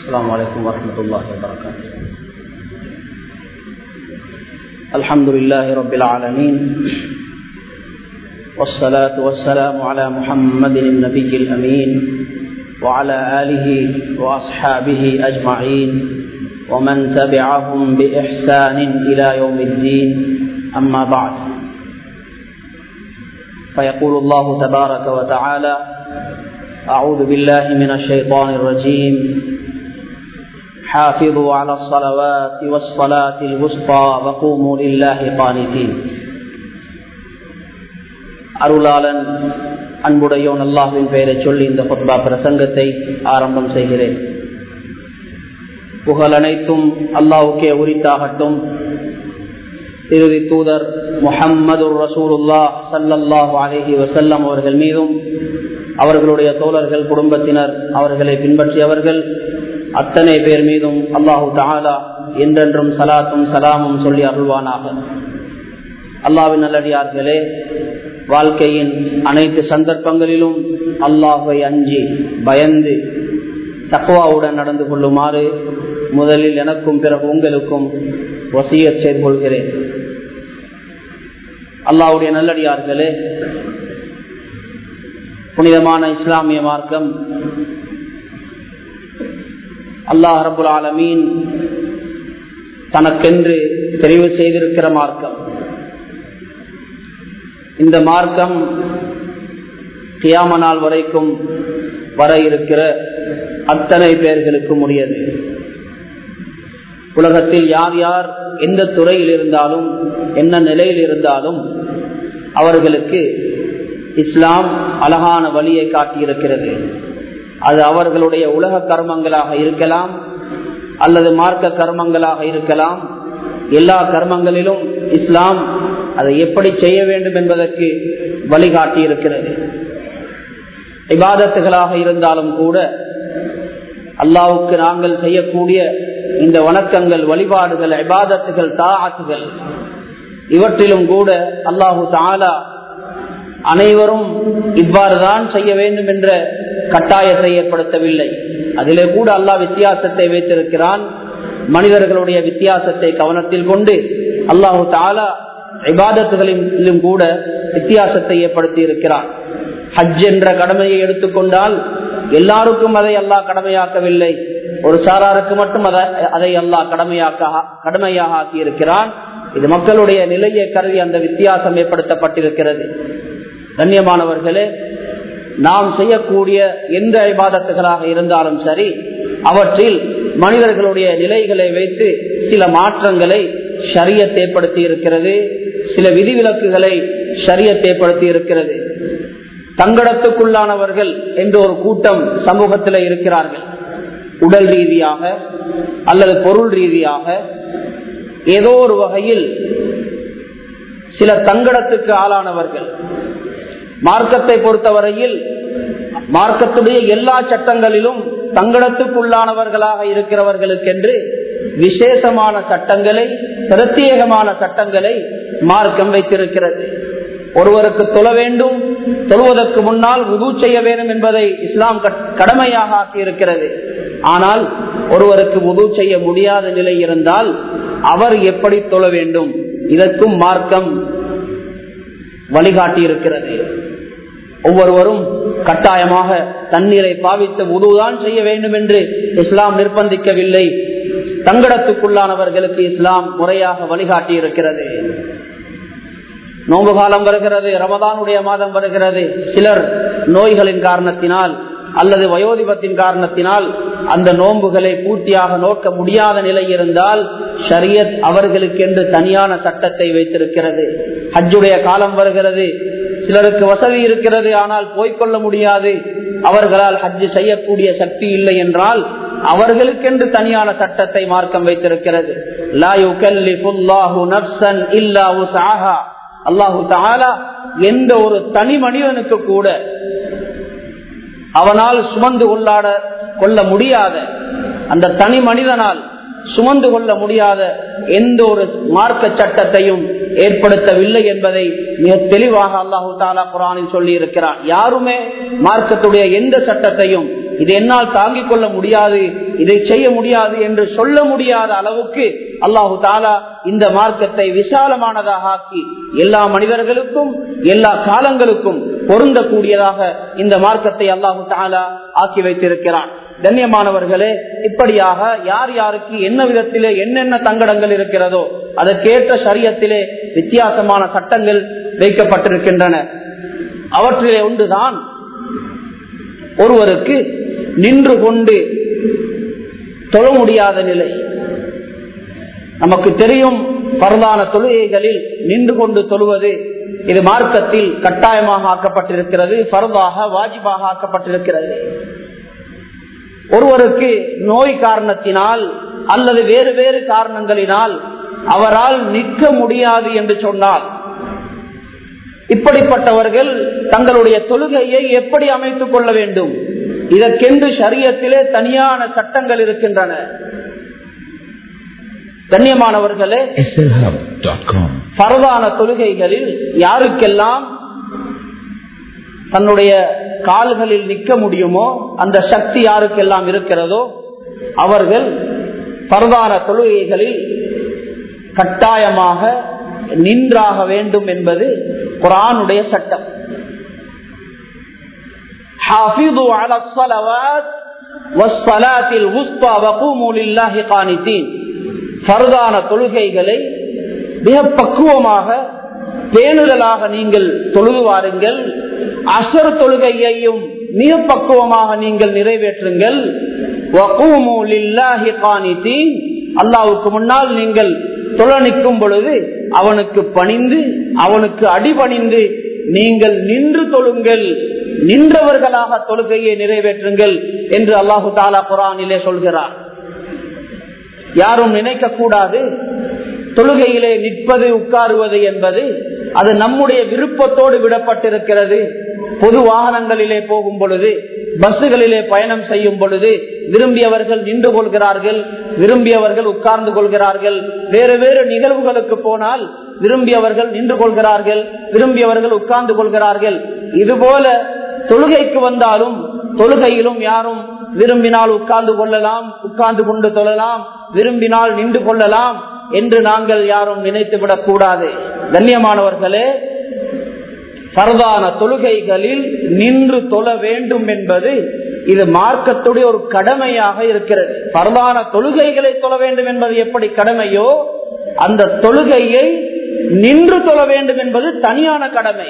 السلام عليكم ورحمة الله وبركاته الحمد لله رب العالمين والصلاة والسلام على محمد النبي الأمين وعلى آله وأصحابه أجمعين ومن تبعهم بإحسان إلى يوم الدين أما بعد فيقول الله تبارك وتعالى أعوذ بالله من الشيطان الرجيم حافظوا على الصلوات والصلاة الوسطى وقوموا لله قانتين அருளாளன் அன்புடையோன் அல்லாஹுவின் பெயரை சொல்லி இந்த பொத்பா பிரசங்கத்தை ஆரம்பம் செய்கிறேன் புகழ் அனைத்தும் அல்லாவுக்கே உரித்தாகட்டும் இறுதி தூதர் முஹம்மது ரசூலுல்லா சல்லல்லாஹு அலஹி வசல்லம் அவர்கள் மீதும் அவர்களுடைய தோழர்கள் குடும்பத்தினர் அவர்களை பின்பற்றியவர்கள் அத்தனை பேர் மீதும் அல்லாஹு தாலா என்றென்றும் சலாத்தும் சலாமும் சொல்லி அருள்வானாக அல்லாவின் நல்லடியார்களே வாழ்க்கையின் அனைத்து சந்தர்ப்பங்களிலும் அல்லாஹை அஞ்சி பயந்து தக்குவாவுடன் நடந்து கொள்ளுமாறு முதலில் எனக்கும் பிறகு உங்களுக்கும் வசிய செய்து கொள்கிறேன் அல்லாவுடைய நல்லடியார்களே புனிதமான இஸ்லாமிய மார்க்கம் அல்லாஹ் ரபுல் ஆலமீன் தனக்கென்று தெரிவு செய்திருக்கிற மார்க்கம் இந்த மார்க்கம் கியாம நாள் வரைக்கும் வர இருக்கிற அத்தனை பேர்களுக்கும் உரியது உலகத்தில் யார் யார் எந்த துறையில் இருந்தாலும் என்ன நிலையில் இருந்தாலும் அவர்களுக்கு இஸ்லாம் அழகான வழியை காட்டியிருக்கிறது அது அவர்களுடைய உலக கர்மங்களாக இருக்கலாம் அல்லது மார்க்க கர்மங்களாக இருக்கலாம் எல்லா கர்மங்களிலும் இஸ்லாம் அதை எப்படி செய்ய வேண்டும் என்பதற்கு வழிகாட்டி இருக்கிறது இபாதத்துகளாக இருந்தாலும் கூட அல்லாவுக்கு நாங்கள் செய்யக்கூடிய இந்த வணக்கங்கள் வழிபாடுகள் இபாதத்துகள் தாத்துகள் இவற்றிலும் கூட அல்லாஹு தாலா அனைவரும் இவ்வாறுதான் செய்ய வேண்டும் என்ற கட்டாயத்தை ஏற்படுத்தவில்லை அதிலே கூட அல்லாஹ் வித்தியாசத்தை வைத்திருக்கிறான் மனிதர்களுடைய வித்தியாசத்தை கவனத்தில் கொண்டு அல்லாஹு தாலா இபாதத்துகளிலும் கூட வித்தியாசத்தை ஏற்படுத்தி இருக்கிறான் ஹஜ் என்ற கடமையை எடுத்துக்கொண்டால் எல்லாருக்கும் அதை அல்லாஹ் கடமையாக்கவில்லை ஒரு சாராருக்கு மட்டும் அதை அல்லாஹ் கடமையாக்க கடமையாக ஆக்கி இருக்கிறான் இது மக்களுடைய நிலையை கருதி அந்த வித்தியாசம் ஏற்படுத்தப்பட்டிருக்கிறது கண்ணியமானவர்களே நாம் செய்யக்கூடிய எந்த ஐபாதத்துகளாக இருந்தாலும் சரி அவற்றில் மனிதர்களுடைய நிலைகளை வைத்து சில மாற்றங்களை ஷரியத் ஏற்படுத்தி இருக்கிறது சில விதிவிலக்குகளை ஷரியத் ஏற்படுத்தி இருக்கிறது தங்கடத்துக்குள்ளானவர்கள் என்ற ஒரு கூட்டம் சமூகத்தில் இருக்கிறார்கள் உடல் ரீதியாக அல்லது பொருள் ரீதியாக ஏதோ ஒரு வகையில் சில தங்கடத்துக்கு ஆளானவர்கள் மார்க்கத்தை பொறுத்தவரையில் மார்க்கத்துடைய எல்லா சட்டங்களிலும் தங்கடத்துக்குள்ளானவர்களாக இருக்கிறவர்களுக்கென்று விசேஷமான சட்டங்களை பிரத்யேகமான சட்டங்களை மார்க்கம் வைத்திருக்கிறது ஒருவருக்கு தொழ வேண்டும் தொழுவதற்கு முன்னால் உது செய்ய வேண்டும் என்பதை இஸ்லாம் கடமையாக ஆக்கியிருக்கிறது ஆனால் ஒருவருக்கு உது செய்ய முடியாத நிலை இருந்தால் அவர் எப்படி தொழ வேண்டும் இதற்கும் மார்க்கம் வழிகாட்டி இருக்கிறது ஒவ்வொருவரும் கட்டாயமாக தண்ணீரை பாவித்து உதுதான் செய்ய வேண்டும் என்று இஸ்லாம் நிர்பந்திக்கவில்லை தங்கடத்துக்குள்ளானவர்களுக்கு இஸ்லாம் முறையாக வழிகாட்டி இருக்கிறது நோம்பு காலம் வருகிறது ரமதானுடைய மாதம் வருகிறது சிலர் நோய்களின் காரணத்தினால் அல்லது வயோதிபத்தின் காரணத்தினால் அந்த நோன்புகளை பூர்த்தியாக நோக்க முடியாத நிலை இருந்தால் ஷரியத் அவர்களுக்கு என்று தனியான சட்டத்தை வைத்திருக்கிறது ஹஜ்ஜுடைய காலம் வருகிறது சிலருக்கு வசதி இருக்கிறது ஆனால் போய்கொள்ள முடியாது அவர்களால் ஹஜ்ஜு செய்யக்கூடிய சக்தி இல்லை என்றால் அவர்களுக்கென்று தனியான சட்டத்தை மார்க்கம் வைத்திருக்கிறது அல்லாஹு தாலா எந்த ஒரு தனி மனிதனுக்கு கூட அவனால் சுமந்து கொள்ளாட கொள்ள முடியாத அந்த தனி மனிதனால் சுமந்து கொள்ள முடியாத எந்த ஒரு மார்க்க சட்டத்தையும் ஏற்படுத்தவில்லை என்பதை மிக தெளிவாக அல்லாஹு தாலா குரானில் சொல்லி இருக்கிறான் யாருமே மார்க்கத்துடைய எந்த சட்டத்தையும் இது என்னால் தாங்கிக் கொள்ள முடியாது இதை செய்ய முடியாது என்று சொல்ல முடியாத அளவுக்கு அல்லாஹு தாலா இந்த மார்க்கத்தை விசாலமானதாக ஆக்கி எல்லா மனிதர்களுக்கும் எல்லா காலங்களுக்கும் பொருந்தக்கூடியதாக இந்த மார்க்கத்தை அல்லாஹு தாலா ஆக்கி வைத்திருக்கிறான் கண்ணியமானவர்களே இப்படியாக யார் யாருக்கு என்ன விதத்திலே என்னென்ன தங்கடங்கள் இருக்கிறதோ அதற்கேற்ற சரியத்திலே வித்தியாசமான சட்டங்கள் வைக்கப்பட்டிருக்கின்றன அவற்றிலே ஒன்றுதான் ஒருவருக்கு நின்று கொண்டு தொழ முடியாத நிலை நமக்கு தெரியும் பரதான தொழுகைகளில் நின்று கொண்டு தொழுவது இது மார்க்கத்தில் கட்டாயமாக ஆக்கப்பட்டிருக்கிறது பரதாக வாஜிபாக ஆக்கப்பட்டிருக்கிறது ஒருவருக்கு நோய் காரணத்தினால் அல்லது வேறு வேறு காரணங்களினால் அவரால் நிற்க முடியாது என்று சொன்னால் இப்படிப்பட்டவர்கள் தங்களுடைய தொழுகையை எப்படி அமைத்துக் கொள்ள வேண்டும் இதற்கென்று சரியத்திலே தனியான சட்டங்கள் இருக்கின்றன கண்ணியமானவர்களே slhub.com பரவான தொழுகைகளில் யாருக்கெல்லாம் தன்னுடைய கால்களில் நிற்க முடியுமோ அந்த சக்தி யாருக்கெல்லாம் இருக்கிறதோ அவர்கள் பரவான தொழுகைகளில் கட்டாயமாக நின்றாக வேண்டும் என்பது குரானுடைய சட்டம் حافظوا على الصلوات والصلاة الوسطى وقوموا لله قانتين பரதான தொழுகைகளை மிக பக்குவமாக பேணுதலாக நீங்கள் தொழுது வாருங்கள் அசர் தொழுகையையும் மிக பக்குவமாக நீங்கள் நிறைவேற்றுங்கள் وَقُومُوا لِلَّهِ قَانِتِينَ அல்லாவுக்கு முன்னால் நீங்கள் தொழ நிற்கும் பொழுது அவனுக்கு பணிந்து அவனுக்கு அடிபணிந்து நீங்கள் நின்று தொழுங்கள் நின்றவர்களாக தொழுகையை நிறைவேற்றுங்கள் என்று அல்லாஹு தாலா குரானிலே சொல்கிறார் யாரும் நினைக்க கூடாது தொழுகையிலே நிற்பது உட்காருவது என்பது அது நம்முடைய விருப்பத்தோடு விடப்பட்டிருக்கிறது பொது வாகனங்களிலே போகும் பொழுது பஸ்ஸுகளிலே பயணம் செய்யும் பொழுது விரும்பியவர்கள் நின்று கொள்கிறார்கள் விரும்பியவர்கள் உட்கார்ந்து கொள்கிறார்கள் வேறு வேறு நிகழ்வுகளுக்கு போனால் விரும்பியவர்கள் நின்று கொள்கிறார்கள் விரும்பியவர்கள் உட்கார்ந்து கொள்கிறார்கள் இதுபோல தொழுகைக்கு வந்தாலும் தொழுகையிலும் யாரும் விரும்பினால் உட்கார்ந்து கொள்ளலாம் உட்கார்ந்து கொண்டு தொழலாம் விரும்பினால் நின்று கொள்ளலாம் என்று நாங்கள் யாரும் நினைத்து விடக் கூடாது கண்ணியமானவர்களே பரதான தொழுகைகளில் நின்று தொழ வேண்டும் என்பது இது மார்க்கத்துடைய ஒரு கடமையாக இருக்கிறது பரதான தொழுகைகளை தொழ வேண்டும் என்பது எப்படி கடமையோ அந்த தொழுகையை நின்று தொழ வேண்டும் என்பது தனியான கடமை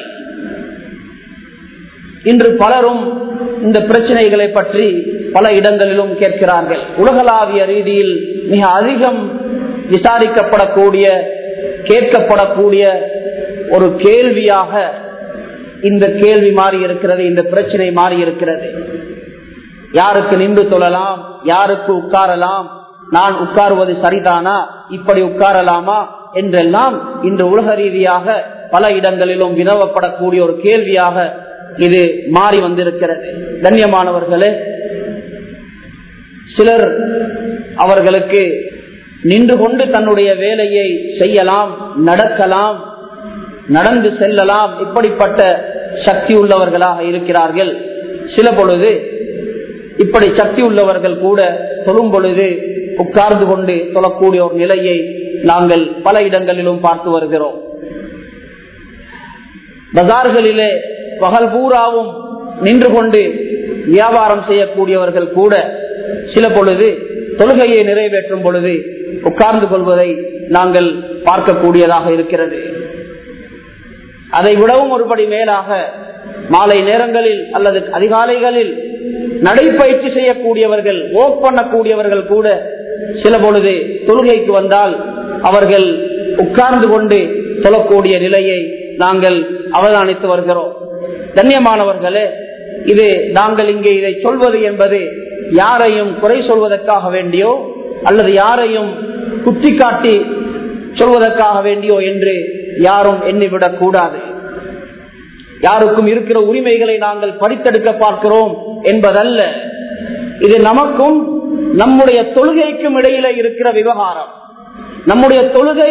இன்று பலரும் இந்த பிரச்சனைகளை பற்றி பல இடங்களிலும் கேட்கிறார்கள் உலகளாவிய ரீதியில் மிக அதிகம் விசாரிக்கப்படக்கூடிய கேட்கப்படக்கூடிய ஒரு கேள்வியாக இந்த கேள்வி மாறி இருக்கிறது இந்த பிரச்சனை மாறி இருக்கிறது யாருக்கு நின்று தொழலாம் யாருக்கு உட்காரலாம் நான் உட்காருவது சரிதானா இப்படி உட்காரலாமா என்றெல்லாம் இன்று உலக ரீதியாக பல இடங்களிலும் வினவப்படக்கூடிய ஒரு கேள்வியாக இது மாறி வந்திருக்கிறது கண்ணியமானவர்களே சிலர் அவர்களுக்கு நின்று கொண்டு தன்னுடைய வேலையை செய்யலாம் நடக்கலாம் நடந்து செல்லலாம் இப்படிப்பட்ட சக்தி உள்ளவர்களாக இருக்கிறார்கள் சில பொழுது இப்படி சக்தி உள்ளவர்கள் கூட தொழும் பொழுது உட்கார்ந்து கொண்டு தொழக்கூடிய ஒரு நிலையை நாங்கள் பல இடங்களிலும் பார்த்து வருகிறோம் பஜார்களிலே பகல் பூராவும் நின்று கொண்டு வியாபாரம் செய்யக்கூடியவர்கள் கூட சில பொழுது தொழுகையை நிறைவேற்றும் பொழுது உட்கார்ந்து கொள்வதை நாங்கள் பார்க்கக்கூடியதாக இருக்கிறது அதை விடவும் ஒருபடி மேலாக மாலை நேரங்களில் அல்லது அதிகாலைகளில் நடைப்பயிற்சி செய்யக்கூடியவர்கள் ஓக் பண்ணக்கூடியவர்கள் கூட சில பொழுது தொழுகைக்கு வந்தால் அவர்கள் உட்கார்ந்து கொண்டு சொல்லக்கூடிய நிலையை நாங்கள் அவதானித்து வருகிறோம் கண்ணியமானவர்களே இது நாங்கள் இங்கே இதை சொல்வது என்பது யாரையும் குறை சொல்வதற்காக வேண்டியோ அல்லது யாரையும் குத்தி காட்டி சொல்வதற்காக வேண்டியோ என்று யாரும் எண்ணிவிடக் கூடாது யாருக்கும் இருக்கிற உரிமைகளை நாங்கள் பறித்தெடுக்க பார்க்கிறோம் என்பதல்ல இது நமக்கும் நம்முடைய தொழுகைக்கும் இடையில இருக்கிற விவகாரம் நம்முடைய தொழுகை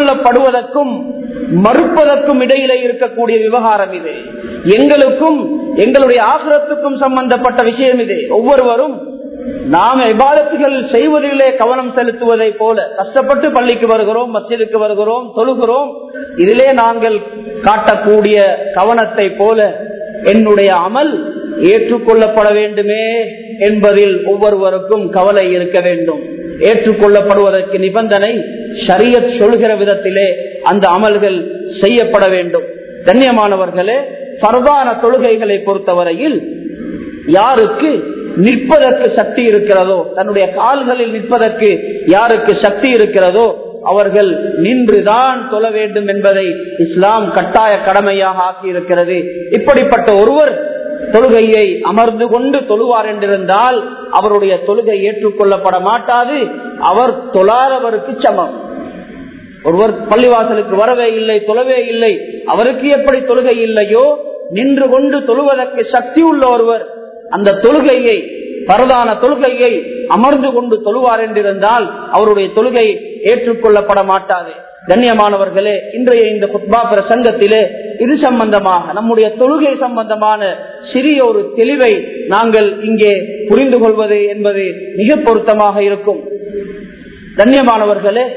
ஏற்றுக்கொள்ளப்படுவதற்கும் மறுப்பதற்கும் இடையில இருக்கக்கூடிய விவகாரம் இது எங்களுக்கும் எங்களுடைய ஆசிரத்துக்கும் சம்பந்தப்பட்ட விஷயம் இது ஒவ்வொருவரும் நாம் இபாதத்துகள் செய்வதிலே கவனம் செலுத்துவதை போல கஷ்டப்பட்டு பள்ளிக்கு வருகிறோம் மஸ்ஜிதுக்கு வருகிறோம் தொழுகிறோம் இதிலே நாங்கள் காட்டக்கூடிய கவனத்தை போல என்னுடைய அமல் ஏற்றுக்கொள்ளப்பட வேண்டுமே என்பதில் ஒவ்வொருவருக்கும் கவலை இருக்க வேண்டும் ஏற்றுக்கொள்ளப்படுவதற்கு நிபந்தனை ஷரியத் சொல்கிற விதத்திலே அந்த அமல்கள் செய்யப்பட வேண்டும் கண்ணியமானவர்களே பரவான தொழுகைகளை பொறுத்தவரையில் யாருக்கு நிற்பதற்கு சக்தி இருக்கிறதோ தன்னுடைய கால்களில் நிற்பதற்கு யாருக்கு சக்தி இருக்கிறதோ அவர்கள் நின்றுதான் தொழ வேண்டும் என்பதை இஸ்லாம் கட்டாய கடமையாக ஆக்கி இருக்கிறது இப்படிப்பட்ட ஒருவர் தொழுகையை அமர்ந்து கொண்டு தொழுவார் என்றிருந்தால் அவருடைய தொழுகை ஏற்றுக்கொள்ளப்பட மாட்டாது அவர் தொழாதவருக்கு சமம் ஒருவர் பள்ளிவாசலுக்கு வரவே இல்லை தொழவே இல்லை அவருக்கு எப்படி தொழுகை இல்லையோ நின்று கொண்டு தொழுவதற்கு சக்தி உள்ள ஒருவர் அந்த தொழுகையை பரதான தொழுகையை அமர்ந்து கொண்டு தொழுவார் என்றிருந்தால் அவருடைய தொழுகை ஏற்றுக்கொள்ளப்பட மாட்டாது கண்ணியமானவர்களே இன்றைய இந்த குத்பா பிரசங்கத்திலே இது சம்பந்தமாக நம்முடைய தொழுகை சம்பந்தமான சிறிய ஒரு தெளிவை நாங்கள் இங்கே புரிந்து கொள்வது என்பது மிக பொருத்தமாக இருக்கும் கண்ணியமானவர்களே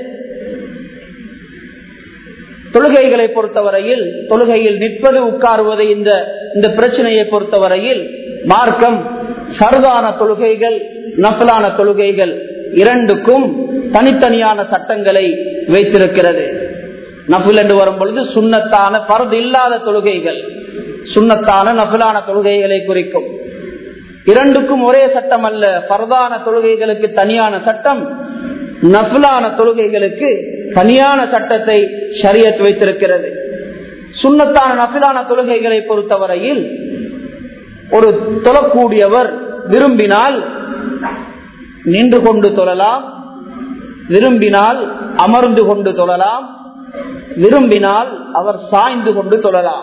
தொழுகைகளை பொறுத்தவரையில் தொழுகையில் நிற்பது உட்காருவது இந்த இந்த பிரச்சனையை பொறுத்தவரையில் மார்க்கம் சர்தான தொழுகைகள் நஃபலான தொழுகைகள் இரண்டுக்கும் தனித்தனியான சட்டங்களை வைத்திருக்கிறது நஃபுல் என்று வரும் பொழுது சுண்ணத்தான பரது இல்லாத தொழுகைகள் சுண்ணத்தான நஃபலான தொழுகைகளை குறிக்கும் இரண்டுக்கும் ஒரே சட்டம் அல்ல பரதான தொழுகைகளுக்கு தனியான சட்டம் நஃபலான தொழுகைகளுக்கு தனியான சட்டத்தை ஷரியத் வைத்திருக்கிறது சுண்ணத்தான நஃபிலான தொழுகைகளை பொறுத்தவரையில் ஒரு தொழக்கூடியவர் விரும்பினால் நின்று கொண்டு தொழலாம் விரும்பினால் அமர்ந்து கொண்டு தொழலாம் விரும்பினால் அவர் சாய்ந்து கொண்டு தொழலாம்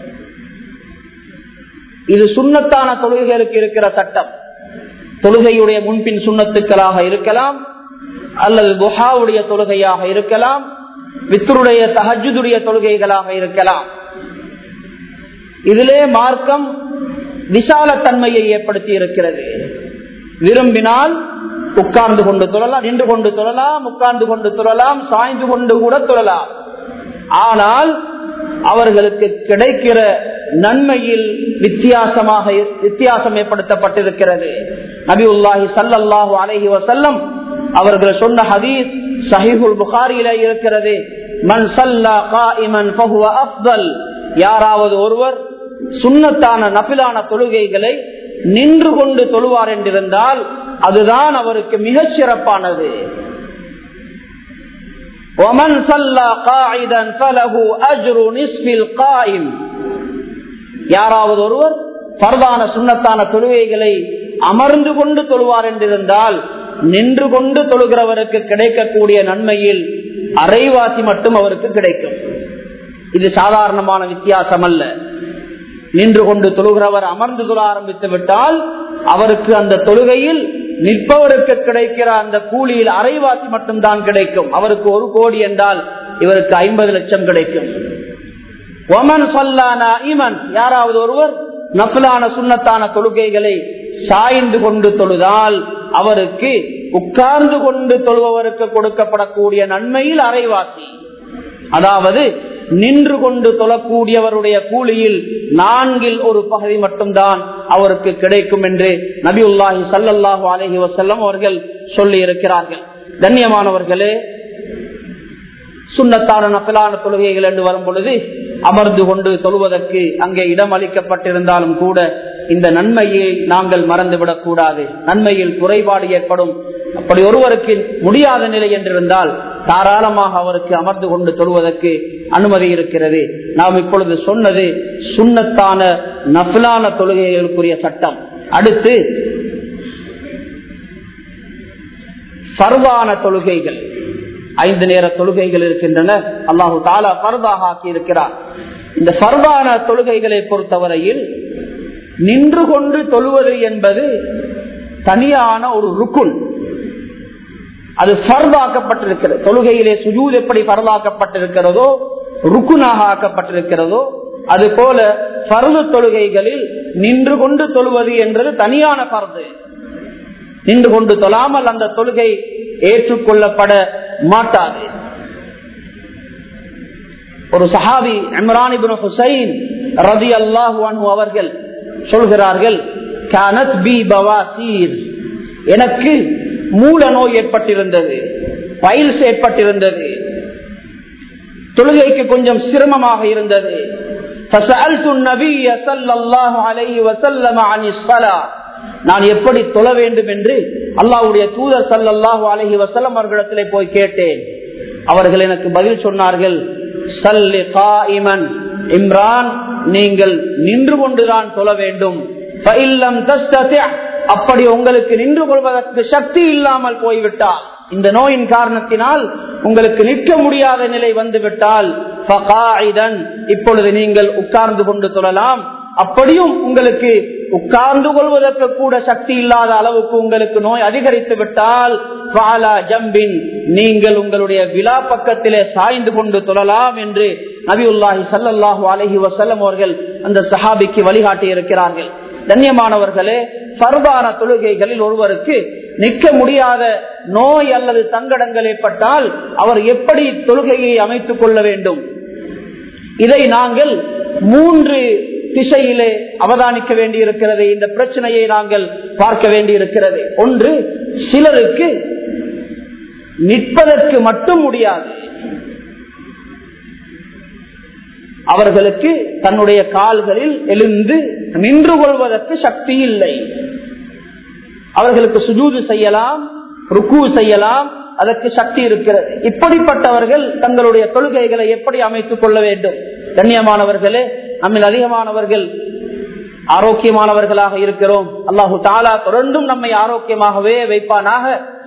இது சுண்ணத்தான தொழுகைகளுக்கு இருக்கிற சட்டம் தொழுகையுடைய முன்பின் சுண்ணத்துக்களாக இருக்கலாம் அல்லது புகாவுடைய தொழுகையாக இருக்கலாம் வித்தருடைய தஹஜுடைய தொழுகைகளாக இருக்கலாம் இதிலே மார்க்கம் விசாலத்தன்மையை ஏற்படுத்தி இருக்கிறது விரும்பினால் உட்கார்ந்து கொண்டு தொழலாம் நின்று கொண்டு தொழலாம் உட்கார்ந்து கொண்டு தொழலாம் சாய்ந்து கொண்டு கூட தொழலாம் ஆனால் அவர்களுக்கு கிடைக்கிற நன்மையில் வித்தியாசமாக வித்தியாசம் ஏற்படுத்தப்பட்டிருக்கிறது நபி உல்லாஹி சல்லாஹூ அலஹி வசல்லம் அவர்கள் சொன்ன ஹதீஸ் சஹிஹுல் புகாரியில இருக்கிறது மன் சல்லா காஇமன் ஃபஹுவ அஃதல் யாராவது ஒருவர் சுண்ணத்தான நபிலான தொழுகைகளை நின்று கொண்டு தொழுவார் என்றிருந்தால் அதுதான் அவருக்கு மிகச் சிறப்பானது ومن صلى قاعدا فله اجر نصف القائم யாராவது ஒருவர் பரதான சுண்ணத்தான தொழுகைகளை அமர்ந்து கொண்டு தொழுவார் என்றிருந்தால் நின்று கொண்டு தொழுகிறவருக்கு கிடைக்கக்கூடிய நன்மையில் அரைவாசி மட்டும் அவருக்கு கிடைக்கும் இது சாதாரணமான வித்தியாசம் அல்ல நின்று கொண்டு தொழுகிறவர் அமர்ந்து தொழ ஆரம்பித்து விட்டால் அவருக்கு அந்த தொழுகையில் நிற்பவருக்கு கிடைக்கிற அந்த கூலியில் அரைவாசி மட்டும்தான் கிடைக்கும் அவருக்கு ஒரு கோடி என்றால் இவருக்கு ஐம்பது லட்சம் கிடைக்கும் ஒமன் சொல்லான இமன் யாராவது ஒருவர் நஃபலான சுண்ணத்தான தொழுகைகளை சாய்ந்து கொண்டு தொழுதால் அவருக்கு உட்கார்ந்து கொண்டு தொழுபவருக்கு கொடுக்கப்படக்கூடிய நன்மையில் அரைவாசி அதாவது நின்று கொண்டு தொழக்கூடியவருடைய கூலியில் நான்கில் ஒரு பகுதி மட்டும்தான் அவருக்கு கிடைக்கும் என்று நபியுல்லாஹி சல்லாஹூ அலஹி வசல்லம் அவர்கள் சொல்லி இருக்கிறார்கள் கண்ணியமானவர்களே சுண்ணத்தான நஃபலான தொழுகைகள் என்று வரும் பொழுது அமர்ந்து கொண்டு தொழுவதற்கு அங்கே இடம் அளிக்கப்பட்டிருந்தாலும் கூட இந்த நன்மையை நாங்கள் மறந்துவிடக் கூடாது நன்மையில் குறைபாடு ஏற்படும் அப்படி ஒருவருக்கு முடியாத நிலை என்றிருந்தால் தாராளமாக அவருக்கு அமர்ந்து கொண்டு தொழுவதற்கு அனுமதி இருக்கிறது நாம் இப்பொழுது சொன்னது சுண்ணத்தான நஃபிலான தொழுகைகளுக்குரிய சட்டம் அடுத்து பருவான தொழுகைகள் ஐந்து நேர தொழுகைகள் இருக்கின்றன அல்லாஹு தாலா பருதாக ஆக்கி இருக்கிறார் இந்த பருவான தொழுகைகளை பொறுத்தவரையில் நின்று கொண்டு தொழுவது என்பது தனியான ஒரு ருக்குன் அது பர்வாக்கப்பட்டிருக்கிறது தொழுகையிலே சுஜூத் எப்படி பர்வாக்கப்பட்டிருக்கிறதோ ருக்குனாக ஆக்கப்பட்டிருக்கிறதோ அதுபோல பருது தொழுகைகளில் நின்று கொண்டு தொழுவது என்றது தனியான பருது நின்று கொண்டு தொழாமல் அந்த தொழுகை ஏற்றுக்கொள்ளப்பட மாட்டாது ஒரு சஹாபி இம்ரான் இப்னு ஹுசைன் ரதி அல்லாஹு அவர்கள் சொல்கிறார்கள் "கானத் பி பவாசீர்." எனக்கு மூல நோய் ஏற்பட்டிருந்தது பயில்ஸ் ஏற்பட்டிருந்தது தொழுகைக்கு கொஞ்சம் சிரமமாக இருந்தது فسألت النبي صلى الله عليه وسلم عن الصلاة. நான் எப்படி தொழ வேண்டும் என்று அல்லாஹ்வுடைய தூதர் சல்லல்லாஹு அலைஹி வஸல்லம் அவர்களிடத்திலே போய் கேட்டேன் அவர்கள் எனக்கு பதில் சொன்னார்கள் சல்லி காயிமன் இம்ரான் நீங்கள் நின்று கொண்டுதான் தொழ வேண்டும் فَإِلَّمْ تَسْتَطِعْ அப்படி உங்களுக்கு நின்று கொள்வதற்கு சக்தி இல்லாமல் போய்விட்டால் இந்த நோயின் காரணத்தினால் உங்களுக்கு நிற்க முடியாத நிலை வந்துவிட்டால் فَقَاعِدًا இப்பொழுது நீங்கள் உட்கார்ந்து கொண்டு தொழலாம் அப்படியும் உங்களுக்கு உட்கார்ந்து கொள்வதற்கு கூட சக்தி இல்லாத அளவுக்கு உங்களுக்கு நோய் அதிகரித்து விட்டால் ஃபாலா ஜம்பின் நீங்கள் உங்களுடைய விழா பக்கத்திலே சாய்ந்து கொண்டு தொழலாம் என்று நபியுல்லாஹி சல்லல்லாஹு அலஹி வசல்லம் அவர்கள் அந்த சஹாபிக்கு வழிகாட்டி இருக்கிறார்கள் கண்ணியமானவர்களே பருதான தொழுகைகளில் ஒருவருக்கு நிற்க முடியாத நோய் அல்லது தங்கடங்கள் ஏற்பட்டால் அவர் எப்படி தொழுகையை அமைத்துக் கொள்ள வேண்டும் இதை நாங்கள் மூன்று திசையிலே அவதானிக்க வேண்டியிருக்கிறது இந்த பிரச்சனையை நாங்கள் பார்க்க வேண்டியிருக்கிறது ஒன்று சிலருக்கு நிற்பதற்கு மட்டும் முடியாது அவர்களுக்கு தன்னுடைய கால்களில் எழுந்து நின்று கொள்வதற்கு சக்தி இல்லை அவர்களுக்கு சுஜூது செய்யலாம் ருக்கு செய்யலாம் அதற்கு சக்தி இருக்கிறது இப்படிப்பட்டவர்கள் தங்களுடைய தொழுகைகளை எப்படி அமைத்துக் கொள்ள வேண்டும் கண்ணியமானவர்களே நம்மில் அதிகமானவர்கள் ஆரோக்கியமானவர்களாக இருக்கிறோம் அல்லாஹு தாலா தொடர்ந்தும் நம்மை ஆரோக்கியமாகவே வைப்பானாக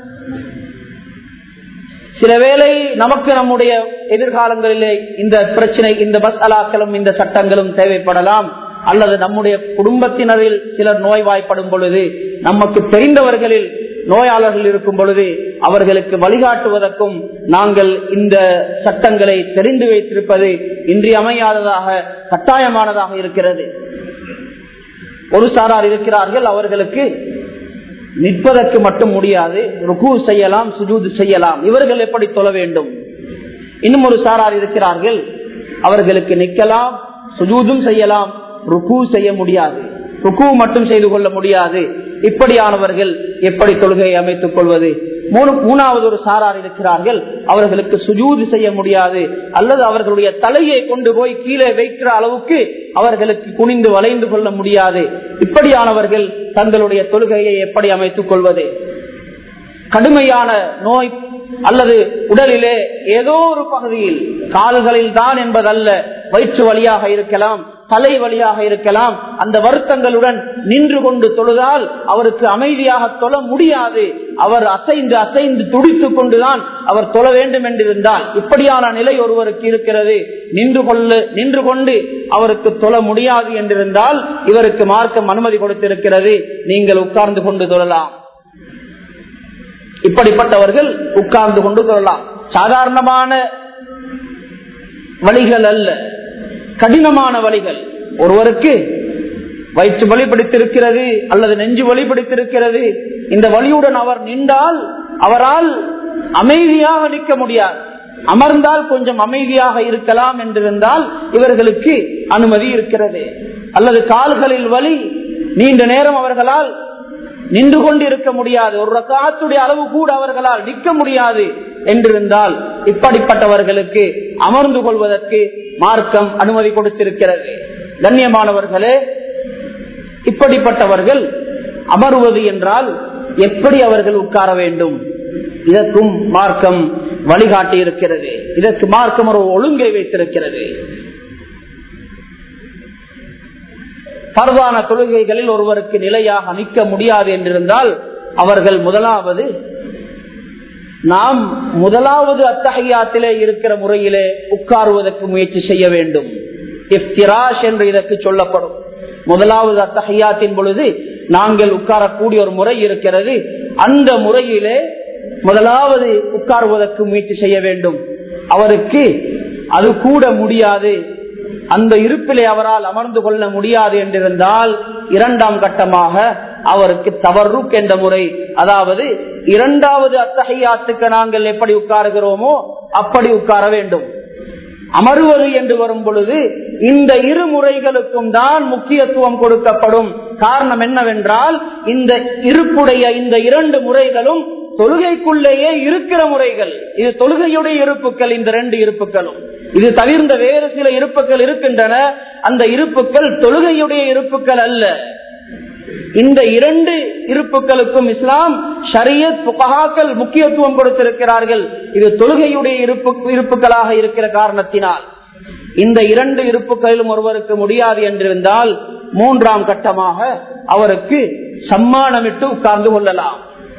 சில வேளை நமக்கு நம்முடைய எதிர்காலங்களிலே இந்த பிரச்சனை இந்த பஸ் அலாக்களும் இந்த சட்டங்களும் தேவைப்படலாம் அல்லது நம்முடைய குடும்பத்தினரில் சிலர் நோய்வாய்ப்படும் பொழுது நமக்கு தெரிந்தவர்களில் நோயாளர்கள் இருக்கும் பொழுது அவர்களுக்கு வழிகாட்டுவதற்கும் நாங்கள் இந்த சட்டங்களை தெரிந்து வைத்திருப்பது இன்றியமையாததாக கட்டாயமானதாக இருக்கிறது ஒரு சாரார் இருக்கிறார்கள் அவர்களுக்கு நிற்பதற்கு மட்டும் முடியாது ருக்கு செய்யலாம் சுஜூது செய்யலாம் இவர்கள் எப்படி தொழ வேண்டும் இன்னும் ஒரு சாரார் இருக்கிறார்கள் அவர்களுக்கு நிற்கலாம் சுஜூதும் செய்யலாம் ருக்கு செய்ய முடியாது ருக்கு மட்டும் செய்து கொள்ள முடியாது இப்படியானவர்கள் எப்படி தொழுகையை அமைத்துக் கொள்வது மூணாவது ஒரு சாரார் இருக்கிறார்கள் அவர்களுக்கு சுஜூது செய்ய முடியாது அல்லது அவர்களுடைய தலையை கொண்டு போய் கீழே வைக்கிற அளவுக்கு அவர்களுக்கு குனிந்து வளைந்து கொள்ள முடியாது இப்படியானவர்கள் தங்களுடைய தொழுகையை எப்படி அமைத்துக் கொள்வது கடுமையான நோய் அல்லது உடலிலே ஏதோ ஒரு பகுதியில் கால்களில் தான் என்பதல்ல வயிற்று வழியாக இருக்கலாம் தலை வழியாக இருக்கலாம் அந்த வருத்தங்களுடன் நின்று கொண்டு தொழுதால் அவருக்கு அமைதியாக தொழ முடியாது அவர் அசைந்து அசைந்து துடித்துக் கொண்டுதான் அவர் தொழ வேண்டும் என்றிருந்தால் இப்படியான நிலை ஒருவருக்கு இருக்கிறது நின்று கொள்ள நின்று கொண்டு அவருக்கு தொழ முடியாது என்றிருந்தால் இவருக்கு மார்க்கம் அனுமதி கொடுத்திருக்கிறது நீங்கள் உட்கார்ந்து கொண்டு தொழலாம் இப்படிப்பட்டவர்கள் உட்கார்ந்து கொண்டு கொள்ளலாம் சாதாரணமான வழிகள் அல்ல கடினமான வழிகள் ஒருவருக்கு வயிற்று வழி பிடித்திருக்கிறது அல்லது நெஞ்சு வழி பிடித்திருக்கிறது இந்த வழியுடன் அவர் நின்றால் அவரால் அமைதியாக நிற்க முடியாது அமர்ந்தால் கொஞ்சம் அமைதியாக இருக்கலாம் என்றிருந்தால் இவர்களுக்கு அனுமதி இருக்கிறது அல்லது கால்களில் வலி நீண்ட நேரம் அவர்களால் நின்று கொண்டு இருக்க முடியாது ஒரு ரக்காத்துடைய அளவு கூட அவர்களால் நிற்க முடியாது என்றிருந்தால் இப்படிப்பட்டவர்களுக்கு அமர்ந்து கொள்வதற்கு மார்க்கம் அனுமதி கொடுத்திருக்கிறது கண்ணியமானவர்களே இப்படிப்பட்டவர்கள் அமருவது என்றால் எப்படி அவர்கள் உட்கார வேண்டும் இதற்கும் மார்க்கம் வழிகாட்டி இருக்கிறது இதற்கு மார்க்கம் ஒரு ஒழுங்கை வைத்திருக்கிறது பரவான தொழுகைகளில் ஒருவருக்கு நிலையாக நிற்க முடியாது என்றிருந்தால் அவர்கள் முதலாவது நாம் முதலாவது அத்தகையாத்திலே இருக்கிற முறையிலே உட்காருவதற்கு முயற்சி செய்ய வேண்டும் இஃப்திராஷ் என்று இதற்கு சொல்லப்படும் முதலாவது அத்தகையாத்தின் பொழுது நாங்கள் உட்காரக்கூடிய ஒரு முறை இருக்கிறது அந்த முறையிலே முதலாவது உட்காருவதற்கு முயற்சி செய்ய வேண்டும் அவருக்கு அது கூட முடியாது அந்த இருப்பிலே அவரால் அமர்ந்து கொள்ள முடியாது என்றிருந்தால் இரண்டாம் கட்டமாக அவருக்கு தவறுக் என்ற முறை அதாவது இரண்டாவது அத்தகையாத்துக்கு நாங்கள் எப்படி உட்காருகிறோமோ அப்படி உட்கார வேண்டும் அமருவது என்று வரும் பொழுது இந்த இரு முறைகளுக்கும் தான் முக்கியத்துவம் கொடுக்கப்படும் காரணம் என்னவென்றால் இந்த இருப்புடைய இந்த இரண்டு முறைகளும் தொழுகைக்குள்ளேயே இருக்கிற முறைகள் இது தொழுகையுடைய இருப்புக்கள் இந்த ரெண்டு இருப்புகளும் இது தவிர்ந்த வேறு சில இருப்புகள் இருக்கின்றன அந்த இருப்புக்கள் தொழுகையுடைய இருப்புக்கள் அல்ல இந்த இரண்டு இருப்புகளுக்கும் இஸ்லாம் ஷரியத் புகாக்கள் முக்கியத்துவம் கொடுத்திருக்கிறார்கள் இது தொழுகையுடைய இருப்பு இருப்புகளாக இருக்கிற காரணத்தினால் இந்த இரண்டு இருப்புகளிலும் ஒருவருக்கு முடியாது என்றிருந்தால் மூன்றாம் கட்டமாக அவருக்கு சம்மானமிட்டு உட்கார்ந்து கொள்ளலாம்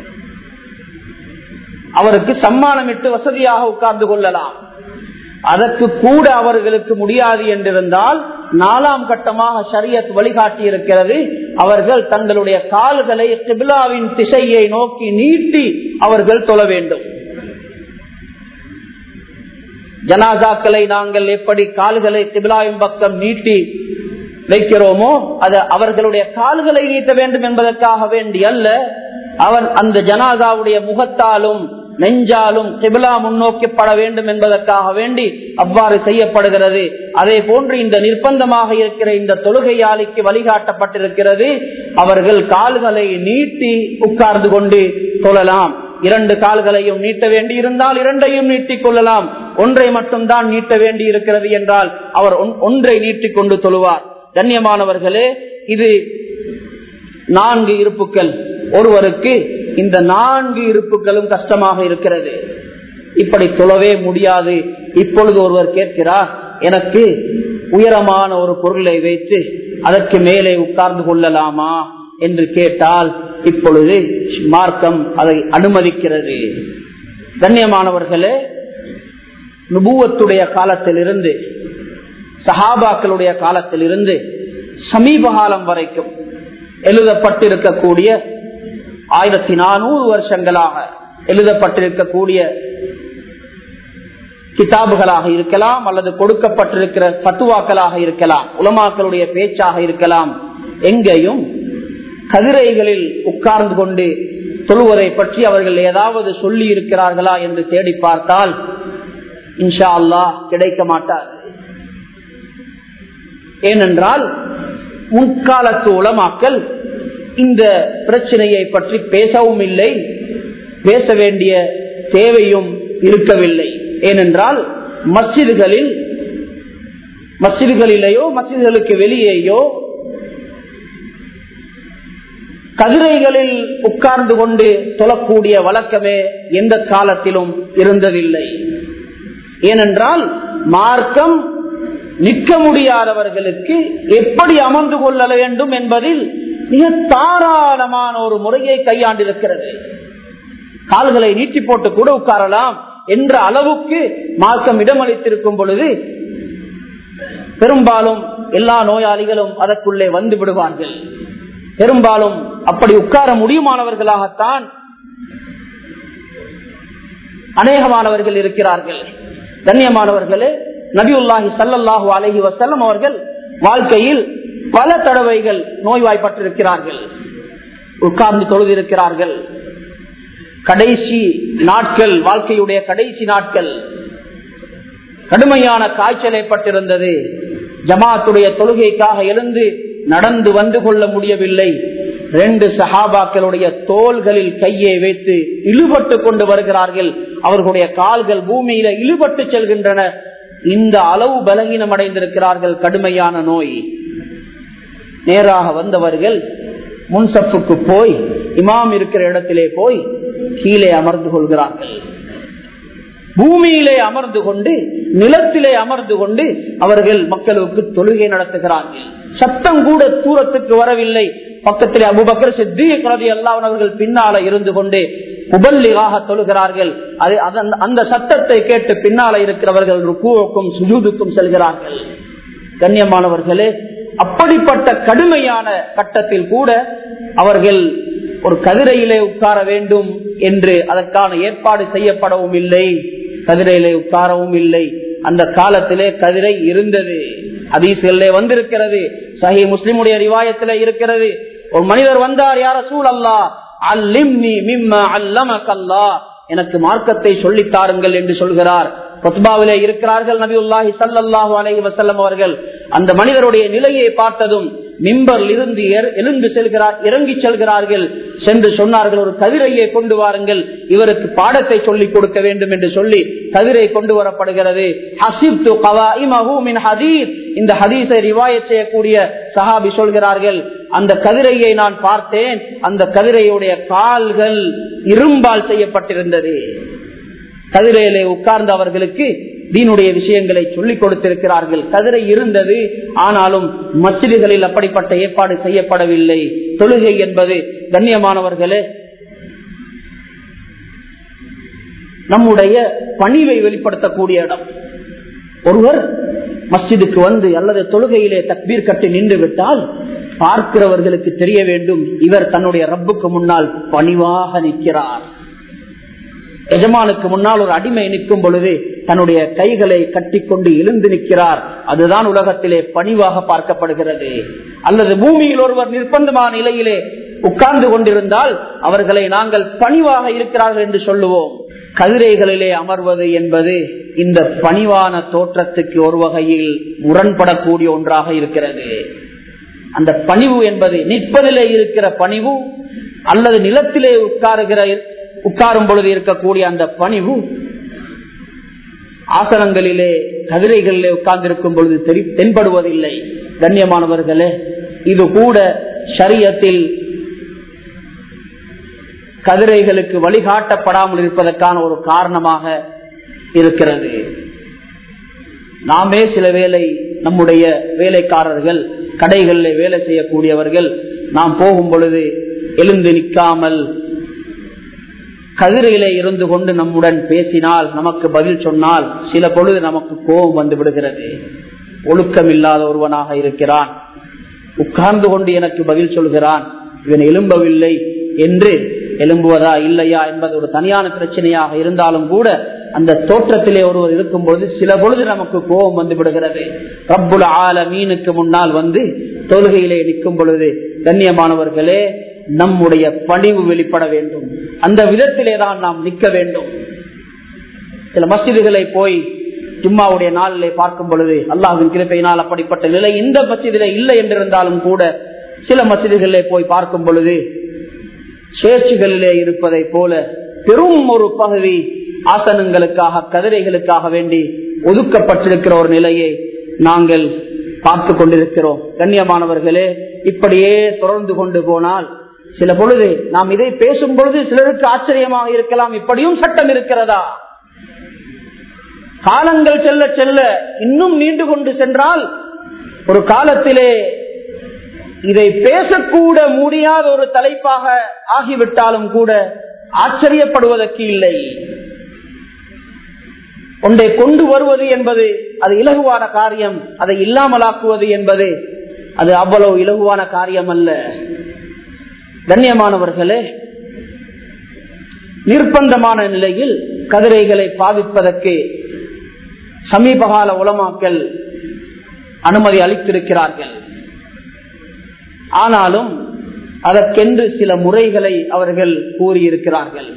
அவருக்கு சம்மானமிட்டு வசதியாக உட்கார்ந்து கொள்ளலாம் அதற்கு கூட அவர்களுக்கு முடியாது என்றிருந்தால் நாலாம் கட்டமாக ஷரியத் வழிகாட்டி இருக்கிறது அவர்கள் தங்களுடைய கால்களை கிபிலாவின் திசையை நோக்கி நீட்டி அவர்கள் தொழ வேண்டும் ஜனாசாக்களை நாங்கள் எப்படி கால்களை கிபிலாவின் பக்கம் நீட்டி வைக்கிறோமோ அது அவர்களுடைய கால்களை நீட்ட வேண்டும் என்பதற்காக வேண்டி அல்ல அவன் அந்த ஜனாதாவுடைய முகத்தாலும் நெஞ்சாலும் கிபிலா முன்னோக்கப்பட வேண்டும் என்பதற்காக வேண்டி அவ்வாறு செய்யப்படுகிறது அதே போன்று இந்த நிர்பந்தமாக இருக்கிற இந்த தொழுகையாளிக்கு வழிகாட்டப்பட்டிருக்கிறது அவர்கள் கால்களை நீட்டி உட்கார்ந்து கொண்டு தொழலாம் இரண்டு கால்களையும் நீட்ட வேண்டி இருந்தால் இரண்டையும் நீட்டிக் கொள்ளலாம் ஒன்றை மட்டும்தான் நீட்ட வேண்டி இருக்கிறது என்றால் அவர் ஒன்றை நீட்டிக் கொண்டு தொழுவார் கண்ணியமானவர்களே இது நான்கு இருப்புக்கள் ஒருவருக்கு இந்த நான்கு இருப்புகளும் கஷ்டமாக இருக்கிறது இப்படி தொழவே முடியாது இப்பொழுது ஒருவர் கேட்கிறார் எனக்கு உயரமான ஒரு பொருளை வைத்து அதற்கு மேலே உட்கார்ந்து கொள்ளலாமா என்று கேட்டால் இப்பொழுது மார்க்கம் அதை அனுமதிக்கிறது கண்ணியமானவர்களே நுபுவத்துடைய காலத்தில் இருந்து சஹாபாக்களுடைய காலத்தில் இருந்து சமீப காலம் வரைக்கும் எழுதப்பட்டிருக்கக்கூடிய ஆயிரத்தி நானூறு வருஷங்களாக எழுதப்பட்டிருக்கக்கூடிய கிதாபுகளாக இருக்கலாம் அல்லது கொடுக்கப்பட்டிருக்கிற பத்துவாக்களாக இருக்கலாம் உலமாக்களுடைய பேச்சாக இருக்கலாம் எங்கேயும் கதிரைகளில் உட்கார்ந்து கொண்டு தொழுவதை பற்றி அவர்கள் ஏதாவது சொல்லி இருக்கிறார்களா என்று தேடி பார்த்தால் இன்ஷா அல்லாஹ் கிடைக்க மாட்டார் ஏனென்றால் முன்காலத்து உலமாக்கல் இந்த பிரச்சனையை பற்றி பேசவும் இல்லை பேச வேண்டிய தேவையும் இருக்கவில்லை ஏனென்றால் மஸ்ஜிதுகளில் மஸ்ஜிதுகளிலேயோ மஸ்ஜிதுகளுக்கு வெளியேயோ கதிரைகளில் உட்கார்ந்து கொண்டு தொழக்கூடிய வழக்கமே எந்த காலத்திலும் இருந்ததில்லை ஏனென்றால் மார்க்கம் நிற்க முடியாதவர்களுக்கு எப்படி அமர்ந்து கொள்ள வேண்டும் என்பதில் மிக தாராளமான ஒரு முறையை கையாண்டிருக்கிறது கால்களை நீட்டி போட்டு கூட உட்காரலாம் என்ற அளவுக்கு மார்க்கம் இடமளித்திருக்கும் பொழுது பெரும்பாலும் எல்லா நோயாளிகளும் அதற்குள்ளே வந்து விடுவார்கள் பெரும்பாலும் அப்படி உட்கார முடியுமானவர்களாகத்தான் அநேகமானவர்கள் இருக்கிறார்கள் கண்ணியமானவர்களே நபியுல்லாஹி சல்லல்லாஹு அலஹி வசல்லம் அவர்கள் வாழ்க்கையில் பல தடவைகள் நோய்வாய்ப்பட்டிருக்கிறார்கள் உட்கார்ந்து தொழுதிருக்கிறார்கள் கடைசி நாட்கள் வாழ்க்கையுடைய கடைசி நாட்கள் கடுமையான காய்ச்சல் ஏற்பட்டிருந்தது ஜமாத்துடைய தொழுகைக்காக எழுந்து நடந்து வந்து கொள்ள முடியவில்லை ரெண்டு சஹாபாக்களுடைய தோள்களில் கையை வைத்து இழுபட்டு கொண்டு வருகிறார்கள் அவர்களுடைய கால்கள் பூமியில இழுபட்டு செல்கின்றன இந்த அளவு பலகீனம் அடைந்திருக்கிறார்கள் கடுமையான நோய் நேராக வந்தவர்கள் முன்சப்புக்கு போய் இமாம் இருக்கிற இடத்திலே போய் கீழே அமர்ந்து கொள்கிறார்கள் பூமியிலே அமர்ந்து கொண்டு நிலத்திலே அமர்ந்து கொண்டு அவர்கள் மக்களுக்கு தொழுகை நடத்துகிறார்கள் சத்தம் கூட தூரத்துக்கு வரவில்லை பக்கத்திலே அபுபக்கர் சித்தி எல்லாம் அவர்கள் பின்னால இருந்து கொண்டு உபல்லிகாக தொழுகிறார்கள் அது அந்த சத்தத்தை கேட்டு பின்னால இருக்கிறவர்கள் ருக்குவுக்கும் சுஜூதுக்கும் செல்கிறார்கள் கண்ணியமானவர்களே அப்படிப்பட்ட கடுமையான கட்டத்தில் கூட அவர்கள் ஒரு கதிரையிலே உட்கார வேண்டும் என்று அதற்கான ஏற்பாடு செய்யப்படவும் இல்லை கதிரையிலே உட்காரவும் இல்லை அந்த காலத்திலே கதிரை இருந்தது அதீசிலே வந்திருக்கிறது சஹி முஸ்லிமுடைய ரிவாயத்தில் இருக்கிறது ஒரு மனிதர் வந்தார் யார சூழ் அல்லா அல்லிம்னி மிம்ம அல்லமக் அல்லா எனக்கு மார்க்கத்தை சொல்லித் தாருங்கள் என்று சொல்கிறார் கொத்பாவிலே இருக்கிறார்கள் நபியுல்லாஹி சல்லாஹூ அலஹி வசல்லம் அவர்கள் அந்த மனிதருடைய நிலையை பார்த்ததும் மிம்பரில் இருந்து எழுந்து செல்கிறார் இறங்கி செல்கிறார்கள் சென்று சொன்னார்கள் ஒரு கதிரையை கொண்டு வாருங்கள் இவருக்கு பாடத்தை சொல்லிக் கொடுக்க வேண்டும் என்று சொல்லி கதிரை கொண்டு வரப்படுகிறது இந்த ஹதீஸை ரிவாய செய்யக்கூடிய சஹாபி சொல்கிறார்கள் அந்த கதிரையை நான் பார்த்தேன் அந்த கதிரையுடைய கால்கள் இரும்பால் செய்யப்பட்டிருந்தது கதிரையிலே உட்கார்ந்த அவர்களுக்கு தீனுடைய விஷயங்களை சொல்லிக் கொடுத்திருக்கிறார்கள் கதிரை இருந்தது ஆனாலும் மசிதிகளில் அப்படிப்பட்ட ஏற்பாடு செய்யப்படவில்லை தொழுகை என்பது கண்ணியமானவர்களே நம்முடைய பணிவை வெளிப்படுத்தக்கூடிய இடம் ஒருவர் மஸ்ஜிதுக்கு வந்து அல்லது தொழுகையிலே தக்பீர் கட்டி நின்று விட்டால் பார்க்கிறவர்களுக்கு தெரிய வேண்டும் இவர் தன்னுடைய ரப்புக்கு முன்னால் பணிவாக நிற்கிறார் எஜமானுக்கு முன்னால் ஒரு அடிமை நிற்கும் பொழுது தன்னுடைய கைகளை கட்டிக்கொண்டு எழுந்து நிற்கிறார் அதுதான் உலகத்திலே பணிவாக பார்க்கப்படுகிறது அல்லது பூமியில் ஒருவர் நிர்பந்தமான நிலையிலே உட்கார்ந்து கொண்டிருந்தால் அவர்களை நாங்கள் பணிவாக இருக்கிறார்கள் என்று சொல்லுவோம் கதிரைகளிலே அமர்வது என்பது இந்த பணிவான தோற்றத்துக்கு ஒரு வகையில் முரண்படக்கூடிய ஒன்றாக இருக்கிறது அந்த பணிவு என்பது நிற்பதிலே இருக்கிற பணிவு அல்லது நிலத்திலே உட்காருகிற உட்காரும் பொழுது இருக்கக்கூடிய அந்த பணிவு ஆசனங்களிலே கதிரைகளிலே உட்கார்ந்திருக்கும் பொழுது தென்படுவதில்லை கண்ணியமானவர்களே இது கூட சரியத்தில் கதிரைகளுக்கு வழிகாட்டப்படாமல் இருப்பதற்கான ஒரு காரணமாக இருக்கிறது நாமே சில வேலை நம்முடைய வேலைக்காரர்கள் கடைகளில் வேலை செய்யக்கூடியவர்கள் நாம் போகும் பொழுது எழுந்து நிற்காமல் கதிரையிலே இருந்து கொண்டு நம்முடன் பேசினால் நமக்கு பதில் சொன்னால் சில பொழுது நமக்கு கோபம் வந்து விடுகிறது ஒழுக்கம் இல்லாத ஒருவனாக இருக்கிறான் உட்கார்ந்து கொண்டு எனக்கு பதில் சொல்கிறான் இவன் எழும்பவில்லை என்று எழும்புவதா இல்லையா என்பது ஒரு தனியான பிரச்சனையாக இருந்தாலும் கூட அந்த தோற்றத்திலே ஒருவர் இருக்கும் பொழுது சில பொழுது நமக்கு கோபம் வந்து விடுகிறது ரப்புல ஆல மீனுக்கு முன்னால் வந்து தொழுகையிலே நிற்கும் பொழுது கண்ணியமானவர்களே நம்முடைய பணிவு வெளிப்பட வேண்டும் அந்த விதத்திலே தான் நாம் நிற்க வேண்டும் சில மசிதிகளை போய் ஜும்மாவுடைய நாளிலே பார்க்கும் பொழுது அல்லாஹின் கிருப்பையினால் அப்படிப்பட்ட நிலை இந்த மசிதிலே இல்லை என்றிருந்தாலும் கூட சில மசிதிகளிலே போய் பார்க்கும் பொழுது சேர்ச்சுகளிலே இருப்பதை போல பெரும் ஒரு பகுதி ஆசனங்களுக்காக கதிரைகளுக்காக வேண்டி ஒதுக்கப்பட்டிருக்கிற ஒரு நிலையை நாங்கள் பார்த்து கொண்டிருக்கிறோம் கண்ணியமானவர்களே இப்படியே தொடர்ந்து கொண்டு போனால் சில பொழுது நாம் இதை பேசும் பொழுது சிலருக்கு ஆச்சரியமாக இருக்கலாம் இப்படியும் சட்டம் இருக்கிறதா காலங்கள் செல்ல செல்ல இன்னும் நீண்டு கொண்டு சென்றால் ஒரு காலத்திலே இதை பேசக்கூட முடியாத ஒரு தலைப்பாக ஆகிவிட்டாலும் கூட ஆச்சரியப்படுவதற்கு இல்லை ஒன்றை கொண்டு வருவது என்பது அது இலகுவான காரியம் அதை இல்லாமலாக்குவது என்பது அது அவ்வளவு இலகுவான காரியம் அல்ல கண்ணியமானவர்களே நிர்பந்தமான நிலையில் கதிரைகளை பாவிப்பதற்கு சமீபகால உலமாக்கல் அனுமதி அளித்திருக்கிறார்கள் ஆனாலும் அதற்கென்று சில முறைகளை அவர்கள் கூறியிருக்கிறார்கள்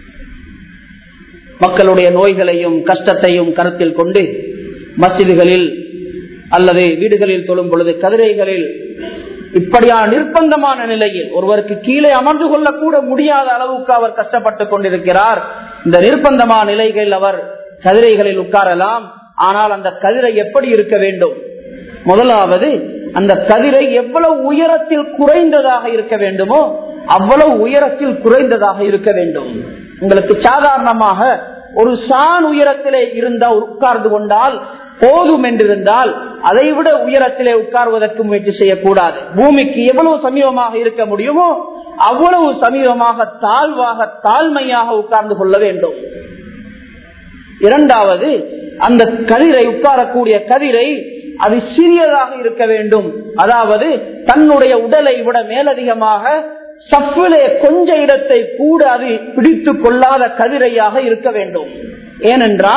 மக்களுடைய நோய்களையும் கஷ்டத்தையும் கருத்தில் கொண்டு மசிதிகளில் அல்லது வீடுகளில் தொழும் பொழுது கதிரைகளில் இப்படியான நிர்பந்தமான நிலையில் ஒருவருக்கு கீழே அமர்ந்து கொள்ளக்கூட முடியாத அளவுக்கு அவர் கஷ்டப்பட்டுக் கொண்டிருக்கிறார் இந்த நிர்பந்தமான நிலைகளில் அவர் கதிரைகளில் உட்காரலாம் ஆனால் அந்த கதிரை எப்படி இருக்க வேண்டும் முதலாவது அந்த கதிரை எவ்வளவு உயரத்தில் குறைந்ததாக இருக்க வேண்டுமோ அவ்வளவு உயரத்தில் குறைந்ததாக இருக்க வேண்டும் உங்களுக்கு சாதாரணமாக ஒரு சான் உயரத்திலே இருந்தால் உட்கார்ந்து கொண்டால் போதும் என்றிருந்தால் அதை விட உயரத்திலே உட்கார்வதற்கு முயற்சி செய்யக்கூடாது பூமிக்கு எவ்வளவு சமீபமாக இருக்க முடியுமோ அவ்வளவு சமீபமாக தாழ்வாக தாழ்மையாக உட்கார்ந்து கொள்ள வேண்டும் இரண்டாவது அந்த கதிரை உட்காரக்கூடிய கதிரை அது சிறியதாக இருக்க வேண்டும் அதாவது தன்னுடைய உடலை விட மேலதிகமாக சப்பிலே கொஞ்ச இடத்தை கூட அது பிடித்து கொள்ளாத கதிரையாக இருக்க வேண்டும் ஏனென்றால்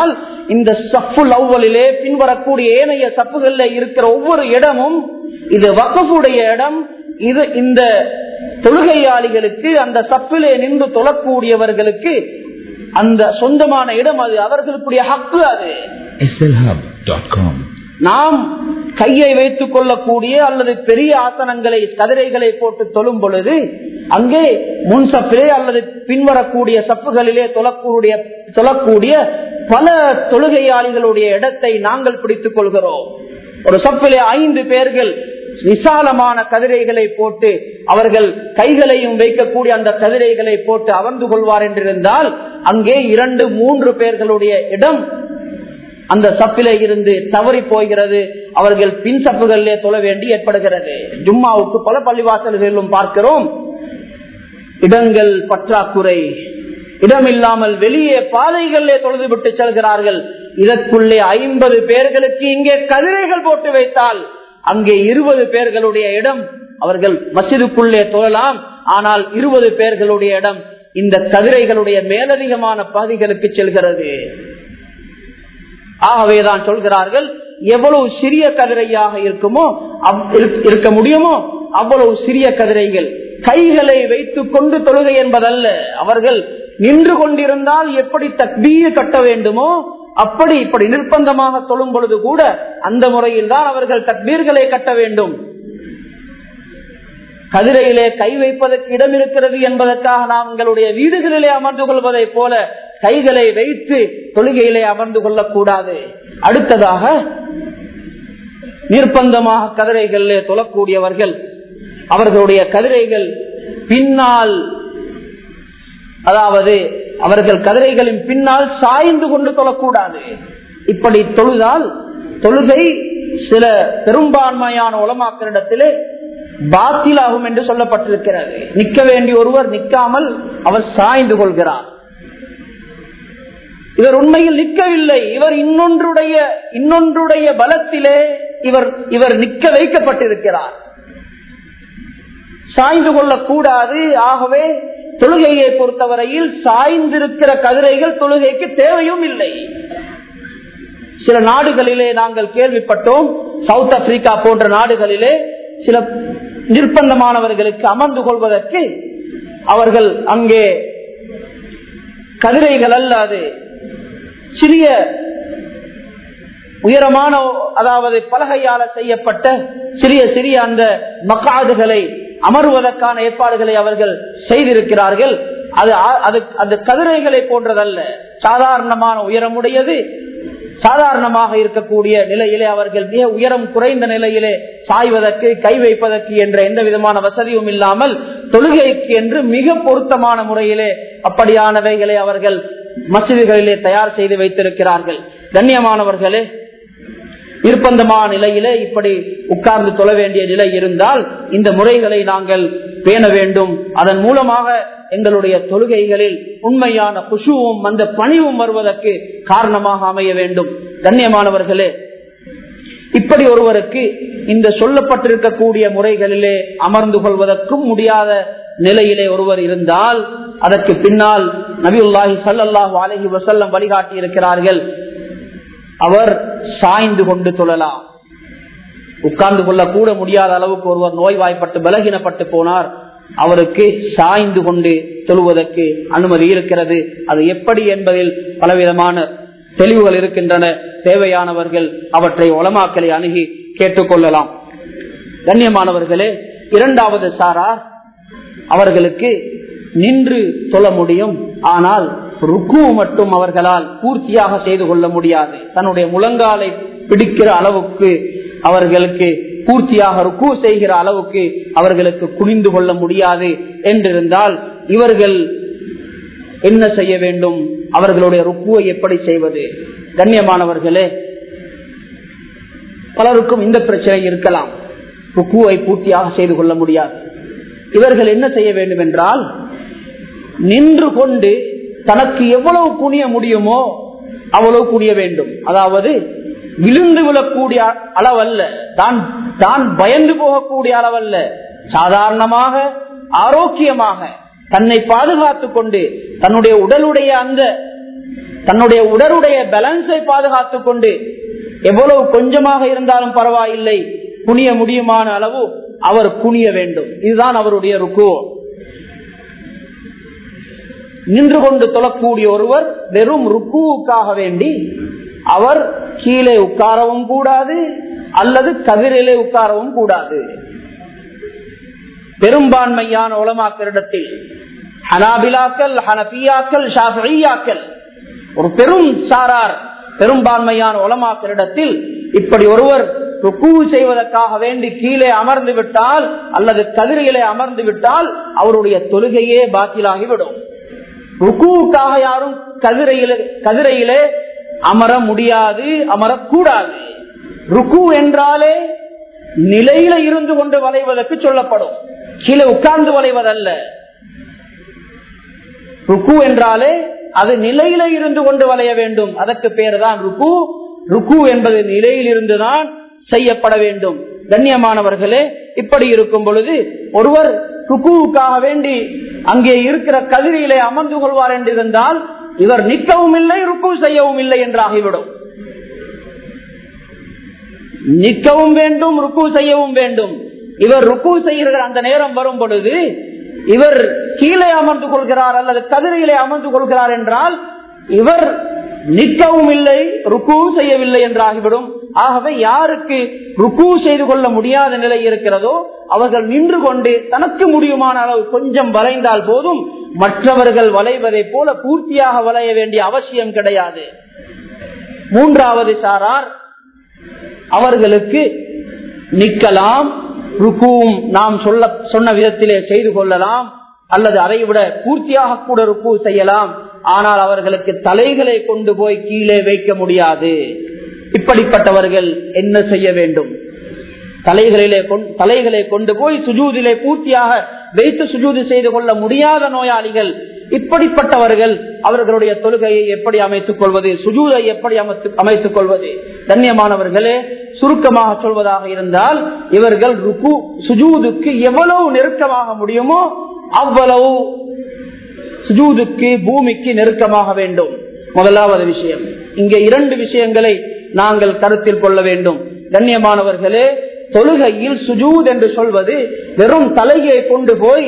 இந்த சப்புல் அவ்வளிலே பின்வரக்கூடிய ஏனைய சப்புகள்ல இருக்கிற ஒவ்வொரு இடமும் இது வக்கஃபுடைய இடம் இது இந்த தொழுகையாளிகளுக்கு அந்த சப்பிலே நின்று தொழக்கூடியவர்களுக்கு அந்த சொந்தமான இடம் அது அவர்களுக்குரிய ஹக்கு அது slhub.com. நாம் கையை வைத்துக் கொள்ளக்கூடிய அல்லது பெரிய ஆசனங்களை கதிரைகளை போட்டு தொழும் பொழுது அங்கே முன் சப்பிலே அல்லது பின்வரக்கூடிய சப்புகளிலே தொழக்கூடிய தொழக்கூடிய பல தொழுகையாளிகளுடைய இடத்தை நாங்கள் பிடித்துக் கொள்கிறோம் ஒரு சப்பிலே ஐந்து பேர்கள் விசாலமான கதிரைகளை போட்டு அவர்கள் கைகளையும் வைக்கக்கூடிய அந்த கதிரைகளை போட்டு அமர்ந்து கொள்வார் என்றிருந்தால் அங்கே இரண்டு மூன்று பேர்களுடைய இடம் அந்த சப்பிலே இருந்து தவறி போகிறது அவர்கள் பின் சப்புகளிலே தொழ வேண்டி ஏற்படுகிறது ஜும்மாவுக்கு பல பள்ளிவாசல்களிலும் பார்க்கிறோம் இடங்கள் பற்றாக்குறை இடமில்லாமல் வெளியே பாதைகளிலே தொழுது விட்டு செல்கிறார்கள் இதற்குள்ளே ஐம்பது பேர்களுக்கு இங்கே கதிரைகள் போட்டு வைத்தால் அங்கே இருபது பேர்களுடைய இடம் அவர்கள் மசிதுக்குள்ளே தொழலாம் ஆனால் இருபது பேர்களுடைய இடம் இந்த கதிரைகளுடைய மேலதிகமான பகுதிகளுக்கு செல்கிறது ஆகவேதான் சொல்கிறார்கள் எவ்வளவு சிறிய கதிரையாக இருக்குமோ அவ்- இருக்க- இருக்க முடியுமோ அவ்வளவு சிறிய கதிரைகள் கைகளை வைத்துக் கொண்டு தொழுகை என்பதல்ல அவர்கள் நின்று கொண்டிருந்தால் எப்படி தக்பீர் கட்ட வேண்டுமோ அப்படி இப்படி நிர்பந்தமாக தொழும் பொழுது கூட அந்த முறையில் தான் அவர்கள் தக்பீர்களை கட்ட வேண்டும் கதிரையிலே கை வைப்பதற்கு இடம் இருக்கிறது என்பதற்காக நாம் எங்களுடைய வீடுகளிலே அமர்ந்து கொள்வதை போல கைகளை வைத்து தொழுகையிலே அமர்ந்து கொள்ளக்கூடாது அடுத்ததாக நிர்பந்தமாக கதிரைகளிலே தொழக்கூடியவர்கள் அவர்களுடைய கதிரைகள் பின்னால் அதாவது அவர்கள் கதிரைகளின் பின்னால் சாய்ந்து கொண்டு தொழக்கூடாது இப்படி தொழுதால் தொழுகை சில பெரும்பான்மையான உலமாக்களிடத்திலே பாத்திலாகும் என்று சொல்லப்பட்டிருக்கிறது நிற்க வேண்டிய ஒருவர் நிற்காமல் அவர் சாய்ந்து கொள்கிறார் இவர் உண்மையில் நிற்கவில்லை இவர் இன்னொன்றுடைய இன்னொன்றுடைய பலத்திலே இவர் இவர் நிற்க வைக்கப்பட்டிருக்கிறார் சாய்ந்து கொள்ளக்கூடாது ஆகவே தொழுகையை பொறுத்தவரையில் சாய்ந்திருக்கிற கதிரைகள் தொழுகைக்கு தேவையும் இல்லை சில நாடுகளிலே நாங்கள் கேள்விப்பட்டோம் சவுத் ஆப்பிரிக்கா போன்ற நாடுகளிலே சில நிர்பந்தமானவர்களுக்கு அமர்ந்து கொள்வதற்கு அவர்கள் அங்கே கதிரைகள் அல்ல அது சிறிய உயரமான அதாவது பலகையால செய்யப்பட்ட சிறிய சிறிய அந்த மக்காதுகளை அமர்வதற்கான ஏற்பாடுகளை அவர்கள் செய்திருக்கிறார்கள் அது அது அந்த கதிரைகளை போன்றதல்ல சாதாரணமான உயரமுடையது சாதாரணமாக இருக்கக்கூடிய நிலையிலே அவர்கள் மிக உயரம் குறைந்த நிலையிலே சாய்வதற்கு கை வைப்பதற்கு என்ற எந்த விதமான வசதியும் இல்லாமல் தொழுகைக்கு என்று மிக பொருத்தமான முறையிலே அப்படியானவைகளை அவர்கள் மசிதிகளிலே தயார் செய்து வைத்திருக்கிறார்கள் கண்ணியமானவர்களே நிர்பந்தமான நிலையிலே இப்படி உட்கார்ந்து தொழ வேண்டிய நிலை இருந்தால் இந்த முறைகளை நாங்கள் பேண வேண்டும் அதன் மூலமாக எங்களுடைய தொழுகைகளில் உண்மையான குஷுவும் அந்த பணிவும் வருவதற்கு காரணமாக அமைய வேண்டும் கண்ணியமானவர்களே இப்படி ஒருவருக்கு இந்த சொல்லப்பட்டிருக்கக்கூடிய முறைகளிலே அமர்ந்து கொள்வதற்கும் முடியாத நிலையிலே ஒருவர் இருந்தால் அதற்கு பின்னால் நபியுல்லாஹி சல்லாஹூ அலஹி வசல்லம் வழிகாட்டி இருக்கிறார்கள் அவர் சாய்ந்து கொண்டு தொழலாம் உட்கார்ந்து கொள்ள கூட முடியாத அளவுக்கு ஒருவர் நோய்வாய்ப்பட்டு பலகீனப்பட்டு போனார் அவருக்கு சாய்ந்து கொண்டு தொழுவதற்கு அனுமதி இருக்கிறது அது எப்படி என்பதில் பலவிதமான தெளிவுகள் இருக்கின்றன தேவையானவர்கள் அவற்றை உளமாக்கலை அணுகி கேட்டுக்கொள்ளலாம் கண்ணியமானவர்களே இரண்டாவது சாரார் அவர்களுக்கு நின்று தொழ முடியும் ஆனால் ருக்கு மட்டும் அவர்களால் பூர்த்தியாக செய்து கொள்ள முடியாது தன்னுடைய முழங்காலை பிடிக்கிற அளவுக்கு அவர்களுக்கு பூர்த்தியாக ருக்கு செய்கிற அளவுக்கு அவர்களுக்கு குனிந்து கொள்ள முடியாது என்றிருந்தால் இவர்கள் என்ன செய்ய வேண்டும் அவர்களுடைய ருக்குவை எப்படி செய்வது கண்ணியமானவர்களே பலருக்கும் இந்த பிரச்சனை இருக்கலாம் ருக்குவை பூர்த்தியாக செய்து கொள்ள முடியாது இவர்கள் என்ன செய்ய வேண்டும் என்றால் நின்று கொண்டு தனக்கு எவ்வளவு குனிய முடியுமோ அவ்வளவு குனிய வேண்டும் அதாவது விழுந்து விழக்கூடிய அளவல்ல தான் தான் பயந்து போகக்கூடிய அளவல்ல சாதாரணமாக ஆரோக்கியமாக தன்னை பாதுகாத்துக் கொண்டு தன்னுடைய உடலுடைய அந்த தன்னுடைய உடலுடைய பேலன்ஸை பாதுகாத்துக் கொண்டு எவ்வளவு கொஞ்சமாக இருந்தாலும் பரவாயில்லை குனிய முடியுமான அளவு அவர் குனிய வேண்டும் இதுதான் அவருடைய ருக்கு நின்று கொண்டு தொழக்கூடிய ஒருவர் வெறும் ருக்குவுக்காக வேண்டி அவர் கீழே உட்காரவும் கூடாது அல்லது கதிரிலே உட்காரவும் கூடாது பெரும்பான்மையான உலமாக்களிடத்தில் ஹனாபிலாக்கள் ஹனபியாக்கள் ஷாஃபியாக்கள் ஒரு பெரும் சாரார் பெரும்பான்மையான உலமாக்களிடத்தில் இப்படி ஒருவர் ருக்கு செய்வதற்காக வேண்டி கீழே அமர்ந்து விட்டால் அல்லது கதிரையிலே அமர்ந்து விட்டால் அவருடைய தொழுகையே பாக்கிலாகிவிடும் ருக்குவுக்காக யாரும் கதிரையிலே கதிரையிலே அமர முடியாது அமரக்கூடாது ருக்கு என்றாலே நிலையில இருந்து கொண்டு வளைவதற்கு சொல்லப்படும் கீழே உட்கார்ந்து வளைவதல்ல ருக்கு என்றாலே அது நிலையில இருந்து கொண்டு வளைய வேண்டும் அதற்கு பேர் தான் ருக்கு ருக்கு என்பது நிலையில் இருந்துதான் செய்யப்பட வேண்டும் கண்ணியமானவர்களே இப்படி இருக்கும் பொழுது ஒருவர் ருக்குவுக்காக வேண்டி அங்கே இருக்கிற கதிரியிலே அமர்ந்து கொள்வார் என்றிருந்தால் இவர் நிற்கவும் இல்லை ருக்கு செய்யவும் இல்லை என்றாகிவிடும் நிற்கவும் வேண்டும் ருக்கு செய்யவும் வேண்டும் இவர் ருக்கு செய்கிற அந்த நேரம் வரும் பொழுது இவர் கீழே அமர்ந்து கொள்கிறார் அல்லது கதிரையிலே அமர்ந்து கொள்கிறார் என்றால் இவர் நிற்கவும் இல்லை ருக்கு செய்யவில்லை என்றாகிவிடும் ஆகவே யாருக்கு ருக்கு செய்து கொள்ள முடியாத நிலை இருக்கிறதோ அவர்கள் நின்று கொண்டு தனக்கு முடியுமான அளவு கொஞ்சம் வளைந்தால் போதும் மற்றவர்கள் வளைவதை போல பூர்த்தியாக வளைய வேண்டிய அவசியம் கிடையாது மூன்றாவது சாரார் அவர்களுக்கு நிற்கலாம் ருக்குவும் நாம் சொல்ல சொன்ன விதத்திலே செய்து கொள்ளலாம் அல்லது அதை விட பூர்த்தியாக கூட ருக்கு செய்யலாம் ஆனால் அவர்களுக்கு தலைகளை கொண்டு போய் கீழே வைக்க முடியாது இப்படிப்பட்டவர்கள் என்ன செய்ய வேண்டும் தலைகளிலே தலைகளை கொண்டு போய் சுஜூதிலே பூர்த்தியாக வைத்து சுஜூதி செய்து கொள்ள முடியாத நோயாளிகள் இப்படிப்பட்டவர்கள் அவர்களுடைய தொழுகையை எப்படி அமைத்துக் கொள்வது சுஜூதை எப்படி அமைத்துக் கொள்வது கண்ணியமானவர்களே சுருக்கமாக சொல்வதாக இருந்தால் இவர்கள் ருக்கு சுஜூதுக்கு எவ்வளவு நெருக்கமாக முடியுமோ அவ்வளவு சுஜூதுக்கு பூமிக்கு நெருக்கமாக வேண்டும் முதலாவது விஷயம் இங்கே இரண்டு விஷயங்களை நாங்கள் கருத்தில் கொள்ள வேண்டும் கண்ணியமானவர்களே தொழுகையில் சுஜூத் என்று சொல்வது வெறும் தலையை கொண்டு போய்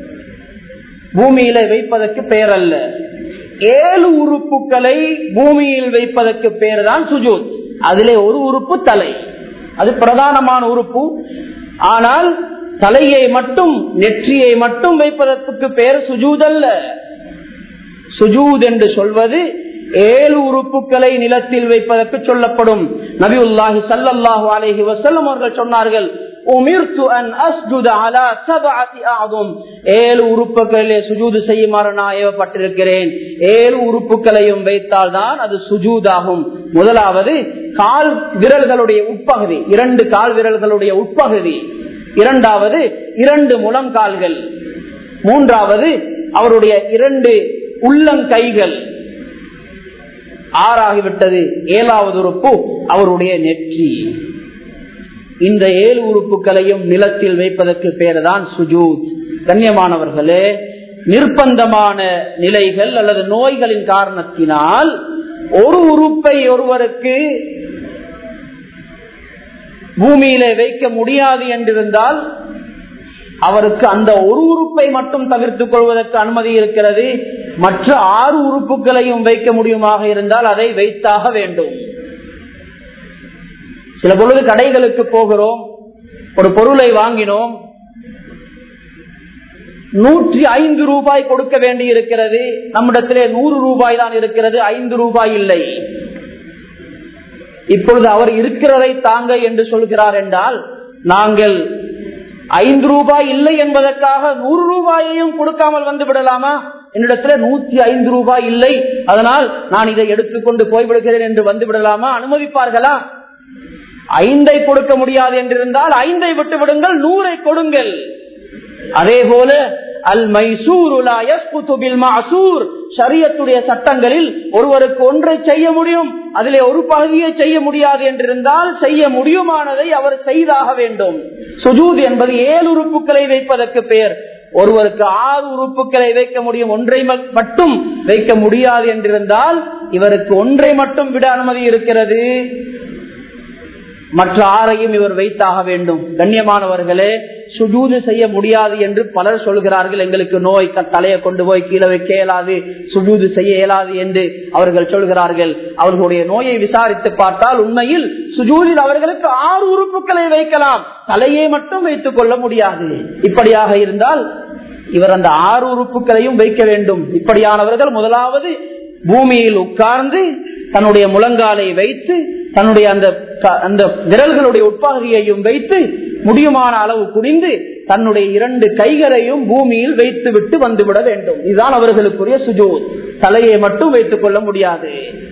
பூமியில வைப்பதற்கு பெயர் அல்ல ஏழு உறுப்புகளை பூமியில் வைப்பதற்கு பேர் தான் சுஜூத் அதிலே ஒரு உறுப்பு தலை அது பிரதானமான உறுப்பு ஆனால் தலையை மட்டும் நெற்றியை மட்டும் வைப்பதற்கு பெயர் சுஜூத் அல்ல சுஜூத் என்று சொல்வது ஏழு உறுப்புகளை நிலத்தில் வைப்பதற்கு சொல்லப்படும் நபியுல்லாஹி சல்லல்லாஹு அலைஹி வஸல்லம் அவர்கள் சொன்னார்கள் உமிர்து அன் அஸ்ஜுத அலா சபஅதி அஅதும் ஏழு உறுப்புகளிலே சுஜூது செய்யுமாறு நான் ஏவப்பட்டிருக்கிறேன் ஏழு உறுப்புகளையும் வைத்தால் தான் அது சுஜூதாகும் முதலாவது கால் விரல்களுடைய உட்பகுதி இரண்டு கால் விரல்களுடைய உட்பகுதி இரண்டாவது இரண்டு முழங்கால்கள் மூன்றாவது அவருடைய இரண்டு உள்ளங்கைகள் ஆறாகிவிட்டது ஏழாவது உறுப்பு அவருடைய நெற்றி இந்த ஏழு உறுப்புகளையும் நிலத்தில் வைப்பதற்கு பேருதான் சுஜூத் கண்ணியமானவர்களே நிர்பந்தமான நிலைகள் அல்லது நோய்களின் காரணத்தினால் ஒரு உறுப்பை ஒருவருக்கு பூமியிலே வைக்க முடியாது என்றிருந்தால் அவருக்கு அந்த ஒரு உறுப்பை மட்டும் தவிர்த்துக் கொள்வதற்கு அனுமதி இருக்கிறது மற்ற ஆறு உறுப்புகளையும் வைக்க முடியுமாக இருந்தால் அதை வைத்தாக வேண்டும் சில பொழுது கடைகளுக்கு போகிறோம் ஒரு பொருளை வாங்கினோம் நூற்றி ஐந்து ரூபாய் கொடுக்க வேண்டி இருக்கிறது நம்மிடத்திலே நூறு ரூபாய் தான் இருக்கிறது ஐந்து ரூபாய் இல்லை இப்பொழுது அவர் இருக்கிறதை தாங்க என்று சொல்கிறார் என்றால் நாங்கள் ஐந்து ரூபாய் இல்லை என்பதற்காக நூறு ரூபாயையும் கொடுக்காமல் வந்து விடலாமா என்னிடத்துல நூத்தி ஐந்து ரூபாய் இல்லை அதனால் நான் இதை எடுத்துக்கொண்டு போய்விடுகிறேன் என்று வந்து விடலாமா அனுமதிப்பார்களா ஐந்தை கொடுக்க முடியாது என்றிருந்தால் ஐந்தை விட்டு விடுங்கள் நூறை கொடுங்கள் அதே போல அல் மைசூர் சரியத்துடைய சட்டங்களில் ஒருவருக்கு ஒன்றை செய்ய முடியும் அதிலே ஒரு பகுதியை செய்ய முடியாது என்றிருந்தால் செய்ய முடியுமானதை அவர் செய்தாக வேண்டும் சுஜூத் என்பது ஏழு உறுப்புகளை வைப்பதற்கு பெயர் ஒருவருக்கு ஆறு உறுப்புகளை வைக்க முடியும் ஒன்றை மட்டும் வைக்க முடியாது என்றிருந்தால் இவருக்கு ஒன்றை மட்டும் விட அனுமதி இருக்கிறது மற்ற ஆறையும் இவர் வைத்தாக வேண்டும் கண்ணியமானவர்களே சுஜூது செய்ய முடியாது என்று பலர் சொல்கிறார்கள் எங்களுக்கு நோய் தலையை கொண்டு போய் கீழே வைக்க இயலாது சுஜூது செய்ய இயலாது என்று அவர்கள் சொல்கிறார்கள் அவர்களுடைய நோயை விசாரித்து பார்த்தால் உண்மையில் சுஜூதில் அவர்களுக்கு ஆறு உறுப்புகளை வைக்கலாம் தலையை மட்டும் வைத்துக் கொள்ள முடியாது இப்படியாக இருந்தால் இவர் அந்த ஆறு உறுப்புகளையும் வைக்க வேண்டும் இப்படியானவர்கள் முதலாவது பூமியில் உட்கார்ந்து தன்னுடைய முழங்காலை வைத்து தன்னுடைய அந்த அந்த விரல்களுடைய உட்பகுதியையும் வைத்து முடியுமான அளவு குனிந்து தன்னுடைய இரண்டு கைகளையும் பூமியில் வைத்து விட்டு வந்துவிட வேண்டும் இதுதான் அவர்களுக்குரிய சுஜூத் தலையை மட்டும் வைத்துக் கொள்ள முடியாது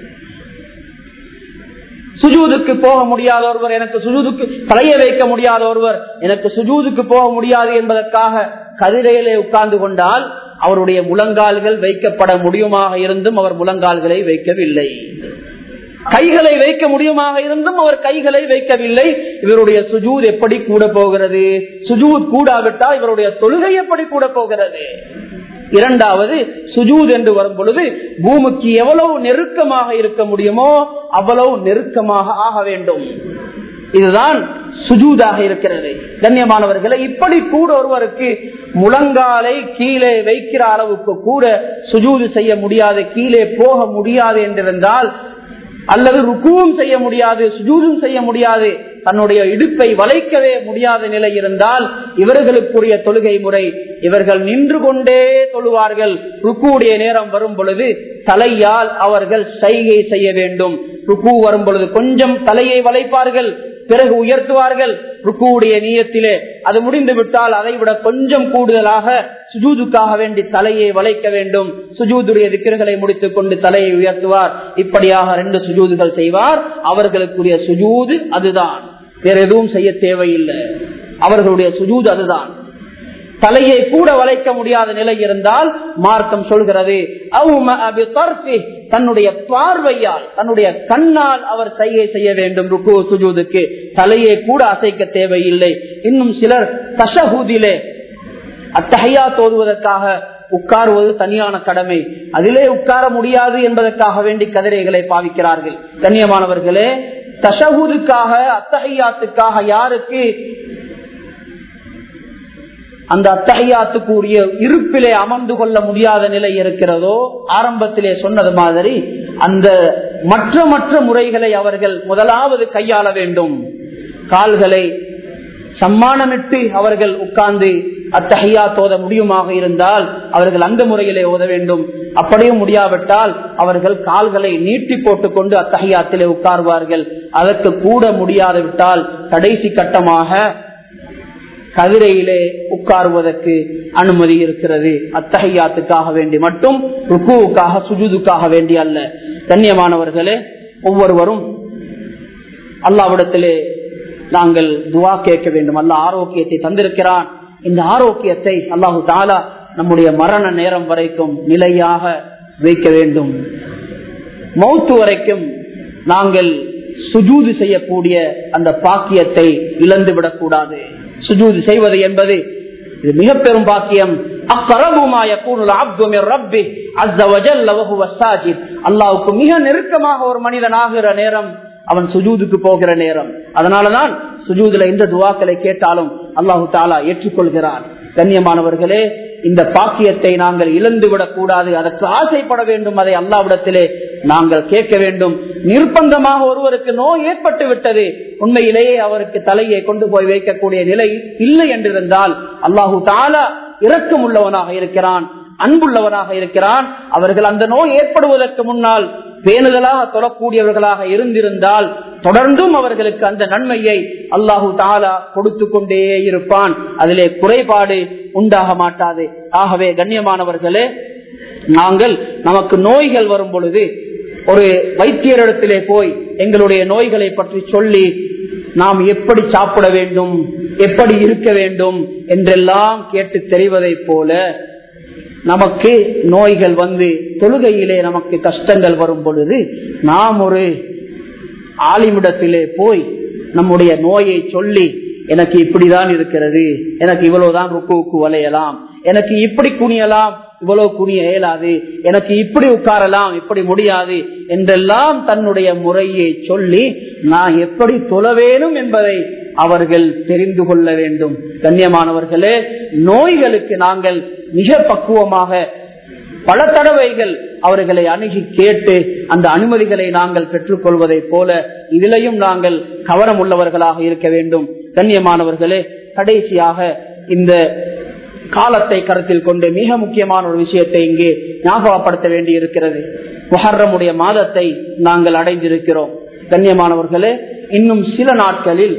சுஜூதுக்கு போக முடியாத ஒருவர் எனக்கு சுஜூதுக்கு தலையை வைக்க முடியாத ஒருவர் எனக்கு சுஜூதுக்கு போக முடியாது என்பதற்காக கதிரையிலே உட்கார்ந்து கொண்டால் அவருடைய முழங்கால்கள் வைக்கப்பட முடியுமாக இருந்தும் அவர் முழங்கால்களை வைக்கவில்லை கைகளை வைக்க முடியுமாக இருந்தும் அவர் கைகளை வைக்கவில்லை இவருடைய சுஜூத் எப்படி கூட போகிறது சுஜூத் கூடாவிட்டால் இவருடைய தொழுகை எப்படி கூட போகிறது இரண்டாவது சுஜூத் என்று வரும் பொழுது பூமிக்கு எவ்வளவு நெருக்கமாக இருக்க முடியுமோ அவ்வளவு நெருக்கமாக ஆக வேண்டும் இதுதான் சுஜூதாக இருக்கிறது கண்ணியமானவர்களை இப்படி கூட ஒருவருக்கு முழங்காலை கீழே வைக்கிற அளவுக்கு கூட சுஜூது செய்ய முடியாது கீழே போக முடியாது என்றிருந்தால் அல்லது ருக்குவும் செய்ய முடியாது சுஜூதும் செய்ய முடியாது தன்னுடைய இடுப்பை வளைக்கவே முடியாத நிலை இருந்தால் இவர்களுக்குரிய தொழுகை முறை இவர்கள் நின்று கொண்டே தொழுவார்கள் ருக்குடைய நேரம் வரும் பொழுது தலையால் அவர்கள் சைகை செய்ய வேண்டும் ருக்கு வரும் பொழுது கொஞ்சம் தலையை வளைப்பார்கள் பிறகு உயர்த்துவார்கள் ருக்குடைய நீயத்திலே அது முடிந்து விட்டால் அதை விட கொஞ்சம் கூடுதலாக சுஜூதுக்காக வேண்டி தலையை வளைக்க வேண்டும் சுஜூதுடைய திக்கர்களை முடித்துக் கொண்டு தலையை உயர்த்துவார் இப்படியாக ரெண்டு சுஜூதுகள் செய்வார் அவர்களுக்குரிய சுஜூது அதுதான் வேற எதுவும் செய்ய தேவையில்லை அவர்களுடைய சுஜூது அதுதான் தலையை கூட வளைக்க முடியாத நிலை இருந்தால் மார்க்கம் சொல்கிறது தன்னுடைய பார்வையால் தன்னுடைய கண்ணால் அவர் செய்கை செய்ய வேண்டும் ருக்கு சுஜூதுக்கு தலையை கூட அசைக்க தேவையில்லை இன்னும் சிலர் தஷஹூதிலே அத்தகையா தோதுவதற்காக உட்காருவது தனியான கடமை அதிலே உட்கார முடியாது என்பதற்காக வேண்டி கதிரைகளை பாவிக்கிறார்கள் கண்ணியமானவர்களே தஷஹூதுக்காக அத்தகையாத்துக்காக யாருக்கு அந்த அத்தகையாத்துக்குரிய இருப்பிலே அமர்ந்து கொள்ள முடியாத நிலை இருக்கிறதோ ஆரம்பத்திலே சொன்னது மாதிரி அந்த மற்ற மற்ற முறைகளை அவர்கள் முதலாவது கையாள வேண்டும் கால்களை சம்மானமிட்டு அவர்கள் உட்கார்ந்து அத்தகையா தோத முடியுமாக இருந்தால் அவர்கள் அந்த முறையிலே ஓத வேண்டும் அப்படியும் முடியாவிட்டால் அவர்கள் கால்களை நீட்டி போட்டுக் கொண்டு அத்தகையாத்திலே உட்கார்வார்கள் அதற்கு கூட முடியாது விட்டால் கடைசி கட்டமாக கதிரையிலே உட்காருவதற்கு அனுமதி இருக்கிறது அத்தகையாத்துக்காக வேண்டி மட்டும் ருக்குவுக்காக சுஜுதுக்காக வேண்டி அல்ல கண்ணியமானவர்களே ஒவ்வொருவரும் அல்லாவிடத்திலே நாங்கள் துவா கேட்க வேண்டும் அல்ல ஆரோக்கியத்தை தந்திருக்கிறான் இந்த ஆரோக்கியத்தை அல்லாஹு தாலா நம்முடைய மரண நேரம் வரைக்கும் நிலையாக வைக்க வேண்டும் மௌத்து வரைக்கும் நாங்கள் சுஜூது செய்யக்கூடிய அந்த பாக்கியத்தை இழந்து விடக்கூடாது சுஜூது செய்வது என்பது இது மிக பெரும் பாக்கியம் அல்லாவுக்கு மிக நெருக்கமாக ஒரு மனிதன் ஆகிற நேரம் அவன் சுஜூதுக்கு போகிற நேரம் அதனாலதான் சுஜூதுல எந்த துவாக்களை கேட்டாலும் அல்லாஹு தாலா ஏற்றுக்கொள்கிறான் கண்ணியமானவர்களே இந்த பாக்கியத்தை நாங்கள் இழந்து விடக்கூடாது அதற்கு ஆசைப்பட வேண்டும் அதை அல்லாவிடத்திலே நாங்கள் கேட்க வேண்டும் நிர்பந்தமாக ஒருவருக்கு நோய் ஏற்பட்டு விட்டது உண்மையிலேயே அவருக்கு தலையை கொண்டு போய் வைக்கக்கூடிய நிலை இல்லை என்றிருந்தால் அல்லாஹு தாலா இரக்கம் உள்ளவனாக இருக்கிறான் அன்புள்ளவனாக இருக்கிறான் அவர்கள் அந்த நோய் ஏற்படுவதற்கு முன்னால் பேணுதலாக தொடக்கூடியவர்களாக இருந்திருந்தால் தொடர்ந்தும் அவர்களுக்கு அந்த நன்மையை அல்லாஹு தாலா கொடுத்து கொண்டே இருப்பான் அதிலே குறைபாடு உண்டாக மாட்டாது ஆகவே கண்ணியமானவர்களே நாங்கள் நமக்கு நோய்கள் வரும் பொழுது ஒரு வைத்தியரிடத்திலே போய் எங்களுடைய நோய்களை பற்றி சொல்லி நாம் எப்படி சாப்பிட வேண்டும் எப்படி இருக்க வேண்டும் என்றெல்லாம் கேட்டு தெரிவதை போல நமக்கு நோய்கள் வந்து தொழுகையிலே நமக்கு கஷ்டங்கள் வரும் பொழுது நாம் ஒரு ஆலிமிடத்திலே போய் நம்முடைய நோயை சொல்லி எனக்கு இப்படிதான் இருக்கிறது எனக்கு இவ்வளவுதான் ருக்குவுக்கு வளையலாம் எனக்கு இப்படி குனியலாம் இவ்வளவு குனிய இயலாது எனக்கு இப்படி உட்காரலாம் இப்படி முடியாது என்றெல்லாம் தன்னுடைய முறையை சொல்லி நான் எப்படி தொழ வேணும் என்பதை அவர்கள் தெரிந்து கொள்ள வேண்டும் கண்ணியமானவர்களே நோய்களுக்கு நாங்கள் மிக பக்குவமாக பல தடவைகள் அவர்களை அணுகி கேட்டு அந்த அனுமதிகளை நாங்கள் பெற்றுக்கொள்வதை போல இதிலையும் நாங்கள் கவனம் உள்ளவர்களாக இருக்க வேண்டும் கண்ணியமானவர்களே கடைசியாக இந்த காலத்தை கருத்தில் கொண்டு மிக முக்கியமான ஒரு விஷயத்தை இங்கே ஞாபகப்படுத்த வேண்டி இருக்கிறது முஹர்ரமுடைய மாதத்தை நாங்கள் அடைந்திருக்கிறோம் கண்ணியமானவர்களே இன்னும் சில நாட்களில்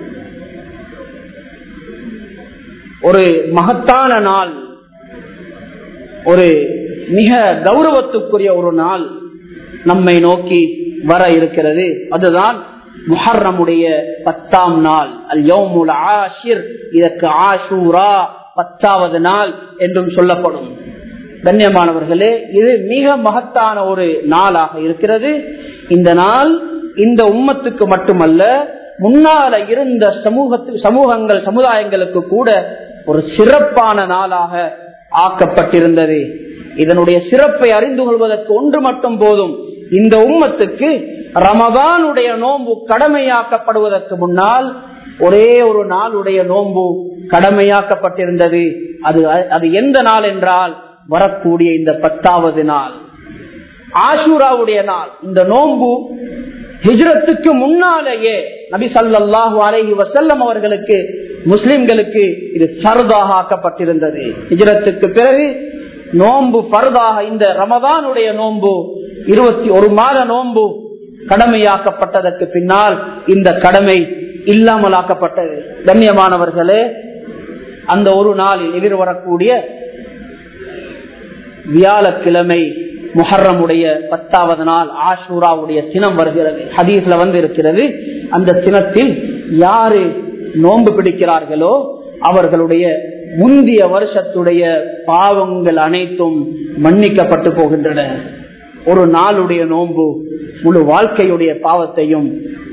ஒரு மகத்தான நாள் ஒரு மிக கௌரவத்துக்குரிய ஒரு நாள் நம்மை நோக்கி வர இருக்கிறது அதுதான் முஹர்ரமுடைய பத்தாம் நாள் அல் யோமுல் ஆஷிர் இதற்கு ஆஷூரா பத்தாவது நாள் என்றும் சொல்லப்படும் கண்ணியமானவர்களே இது மிக மகத்தான ஒரு நாளாக இருக்கிறது இந்த நாள் இந்த உம்மத்துக்கு மட்டுமல்ல முன்னால இருந்த சமூகத்து சமூகங்கள் சமுதாயங்களுக்கு கூட ஒரு சிறப்பான நாளாக ஆக்கப்பட்டிருந்தது இதனுடைய சிறப்பை அறிந்து கொள்வதற்கு ஒன்று மட்டும் போதும் இந்த உம்மத்துக்கு ரமதானுடைய நோன்பு கடமையாக்கப்படுவதற்கு முன்னால் ஒரே ஒரு நாளுடைய நோன்பு கடமையாக்கப்பட்டிருந்தது அது அது எந்த நாள் என்றால் வரக்கூடிய இந்த பத்தாவது நாள் ஆசூராவுடைய நாள் இந்த நோன்பு ஹிஜ்ரத்துக்கு முன்னாலேயே நபி சல்லாஹூ அலஹி வசல்லம் அவர்களுக்கு முஸ்லிம்களுக்கு இது ஃபர்தாக ஆக்கப்பட்டிருந்தது ஹிஜ்ரத்துக்கு பிறகு நோன்பு பருதாக இந்த ரமதானுடைய நோன்பு இருபத்தி ஒரு மாத நோன்பு கடமையாக்கப்பட்டதற்கு பின்னால் இந்த கடமை இல்லாமலாக்கப்பட்டது கண்ணியமானவர்களே அந்த ஒரு நாளில் எதிர்வரக்கூடிய வியாழக்கிழமை முஹர்ரமுடைய பத்தாவது நாள் ஆஷூராவுடைய தினம் வருகிறது ஹதீஸ்ல வந்து இருக்கிறது அந்த தினத்தில் யாரு நோன்பு பிடிக்கிறார்களோ அவர்களுடைய முந்திய வருஷத்துடைய பாவங்கள் அனைத்தும் மன்னிக்கப்பட்டு போகின்றன ஒரு நாளுடைய நோன்பு முழு வாழ்க்கையுடைய பாவத்தையும்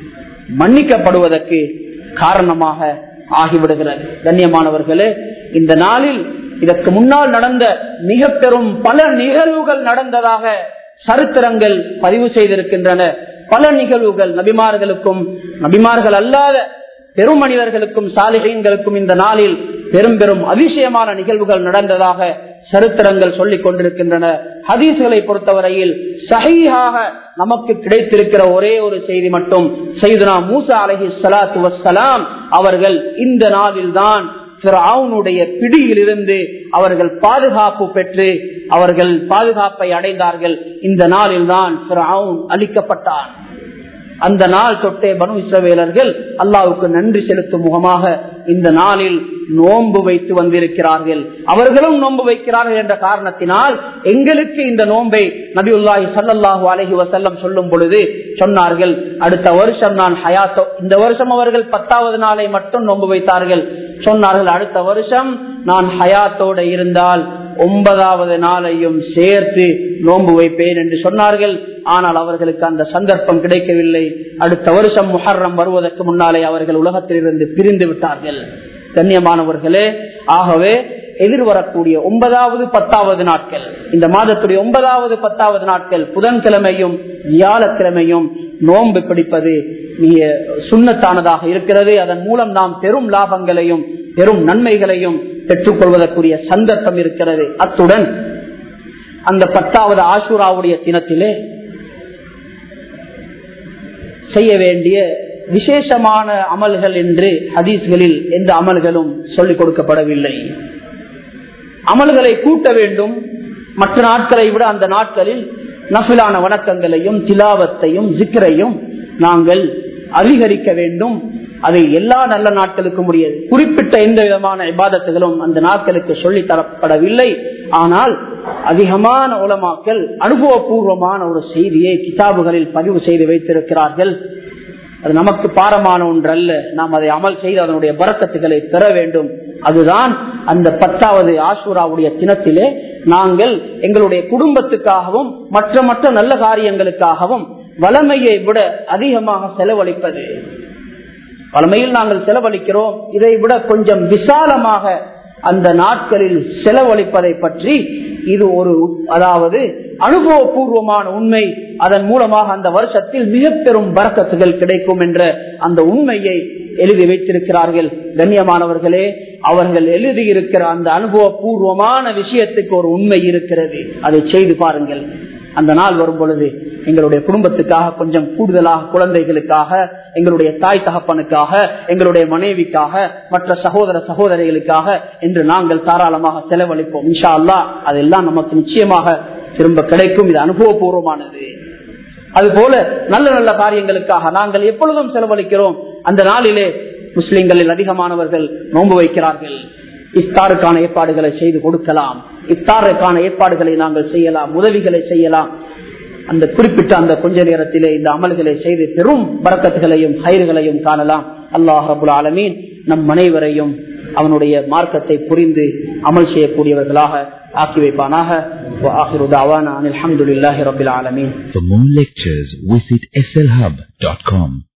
மன்னிக்கப்படுவதற்கு காரணமாக ஆகிவிடுகிறது கண்ணியமானவர்களே இந்த நாளில் இதற்கு முன்னால் நடந்த மிக பெரும் பல நிகழ்வுகள் நடந்ததாக சரித்திரங்கள் பதிவு செய்திருக்கின்றன பல நிகழ்வுகள் நபிமார்களுக்கும் நபிமார்கள் அல்லாத பெரும் மனிதர்களுக்கும் சாலிகைங்களுக்கும் இந்த நாளில் பெரும் பெரும் அதிசயமான நிகழ்வுகள் நடந்ததாக சரித்திரங்கள் சொல்லிக் கொண்டிருக்கின்றன ஹதீஸ்களை பொறுத்தவரையில் சஹீஹாக நமக்கு கிடைத்திருக்கிற ஒரே ஒரு செய்தி மட்டும் செய்துனா மூசா அலஹி சலாத்து வசலாம் அவர்கள் இந்த நாளில் தான் அவனுடைய பிடியில் இருந்து அவர்கள் பாதுகாப்பு பெற்று அவர்கள் பாதுகாப்பை அடைந்தார்கள் இந்த நாளில் தான் அளிக்கப்பட்டான் அந்த நாள் தொட்டே பனு இஸ்ரவேலர்கள் அல்லாவுக்கு நன்றி செலுத்தும் முகமாக இந்த நாளில் நோன்பு வைத்து வந்திருக்கிறார்கள் அவர்களும் நோன்பு வைக்கிறார்கள் என்ற காரணத்தினால் எங்களுக்கு இந்த நோன்பை நபியுல்லாஹி சல்லாஹூ அலஹி வசல்லம் சொல்லும் பொழுது சொன்னார்கள் அடுத்த வருஷம் நான் ஹயாத்தோ இந்த வருஷம் அவர்கள் பத்தாவது நாளை மட்டும் நோன்பு வைத்தார்கள் சொன்னார்கள் அடுத்த வருஷம் நான் ஹயாத்தோட இருந்தால் ஒன்பதாவது நாளையும் சேர்த்து நோன்பு வைப்பேன் என்று சொன்னார்கள் ஆனால் அவர்களுக்கு அந்த சந்தர்ப்பம் கிடைக்கவில்லை அடுத்த வருஷம் முஹர்ரம் வருவதற்கு முன்னாலே அவர்கள் உலகத்திலிருந்து பிரிந்து விட்டார்கள் கண்ணியமானவர்களே ஆகவே எதிர்வரக்கூடிய ஒன்பதாவது பத்தாவது நாட்கள் இந்த மாதத்துடைய ஒன்பதாவது பத்தாவது நாட்கள் புதன்கிழமையும் வியாழக்கிழமையும் நோன்பு பிடிப்பது மிக சுண்ணத்தானதாக இருக்கிறது அதன் மூலம் நாம் பெரும் லாபங்களையும் பெரும் நன்மைகளையும் பெற்றுக் கொள்வதற்குரிய சந்தர்ப்பம் இருக்கிறது அத்துடன் அந்த பத்தாவது ஆசூராவுடைய தினத்திலே செய்ய வேண்டிய விசேஷமான அமல்கள் என்று ஹதீஸ்களில் எந்த அமல்களும் சொல்லிக் கொடுக்கப்படவில்லை அமல்களை கூட்ட வேண்டும் மற்ற நாட்களை விட அந்த நாட்களில் நஃபிலான வணக்கங்களையும் திலாவத்தையும் ஜிக்கரையும் நாங்கள் அதிகரிக்க வேண்டும் அதை எல்லா நல்ல நாட்களுக்கும் முடியாது குறிப்பிட்ட எந்த விதமான இபாதத்துகளும் அந்த நாட்களுக்கு சொல்லி தரப்படவில்லை ஆனால் அதிகமான உலமாக்கள் அனுபவபூர்வமான ஒரு செய்தியை கிதாபுகளில் பதிவு செய்து வைத்திருக்கிறார்கள் அது நமக்கு பாரமான ஒன்றல்ல நாம் அதை அமல் செய்து அதனுடைய பறக்கத்துகளை பெற வேண்டும் அதுதான் அந்த பத்தாவது ஆசூராவுடைய தினத்திலே நாங்கள் எங்களுடைய குடும்பத்துக்காகவும் மற்ற மற்ற நல்ல காரியங்களுக்காகவும் வளமையை விட அதிகமாக செலவழிப்பது வளமையில் நாங்கள் செலவழிக்கிறோம் இதை விட கொஞ்சம் விசாலமாக அந்த நாட்களில் செலவழிப்பதை பற்றி இது ஒரு அதாவது அனுபவபூர்வமான உண்மை அதன் மூலமாக அந்த வருஷத்தில் மிக பெரும் வரக்கத்துகள் கிடைக்கும் என்ற அந்த உண்மையை எழுதி வைத்திருக்கிறார்கள் கண்ணியமானவர்களே அவர்கள் எழுதியிருக்கிற அந்த அனுபவபூர்வமான விஷயத்துக்கு ஒரு உண்மை இருக்கிறது அதை செய்து பாருங்கள் அந்த நாள் வரும் பொழுது எங்களுடைய குடும்பத்துக்காக கொஞ்சம் கூடுதலாக குழந்தைகளுக்காக எங்களுடைய தாய் தகப்பனுக்காக எங்களுடைய மனைவிக்காக மற்ற சகோதர சகோதரிகளுக்காக என்று நாங்கள் தாராளமாக செலவழிப்போம் இன்ஷா அல்லா அதெல்லாம் நமக்கு நிச்சயமாக திரும்ப கிடைக்கும் இது அனுபவபூர்வமானது அதுபோல நல்ல நல்ல காரியங்களுக்காக நாங்கள் எப்பொழுதும் செலவழிக்கிறோம் அந்த நாளிலே முஸ்லிம்களில் அதிகமானவர்கள் நோன்பு வைக்கிறார்கள் இஃப்தாருக்கான ஏற்பாடுகளை செய்து கொடுக்கலாம் இஃப்தாருக்கான ஏற்பாடுகளை நாங்கள் செய்யலாம் உதவிகளை செய்யலாம் அந்த குறிப்பிட்ட அந்த கொஞ்ச நேரத்திலே இந்த அமல்களை செய்து பெரும் பறக்கத்துகளையும் கயிறுகளையும் காணலாம் அல்லாஹ் ரபுல் ஆலமீன் நம் அனைவரையும் அவனுடைய மார்க்கத்தை புரிந்து அமல் செய்யக்கூடியவர்களாக ஆக்கி வைப்பானாக وآخر دعوانا أن الحمد لله رب العالمين For more lectures, visit slhub.com.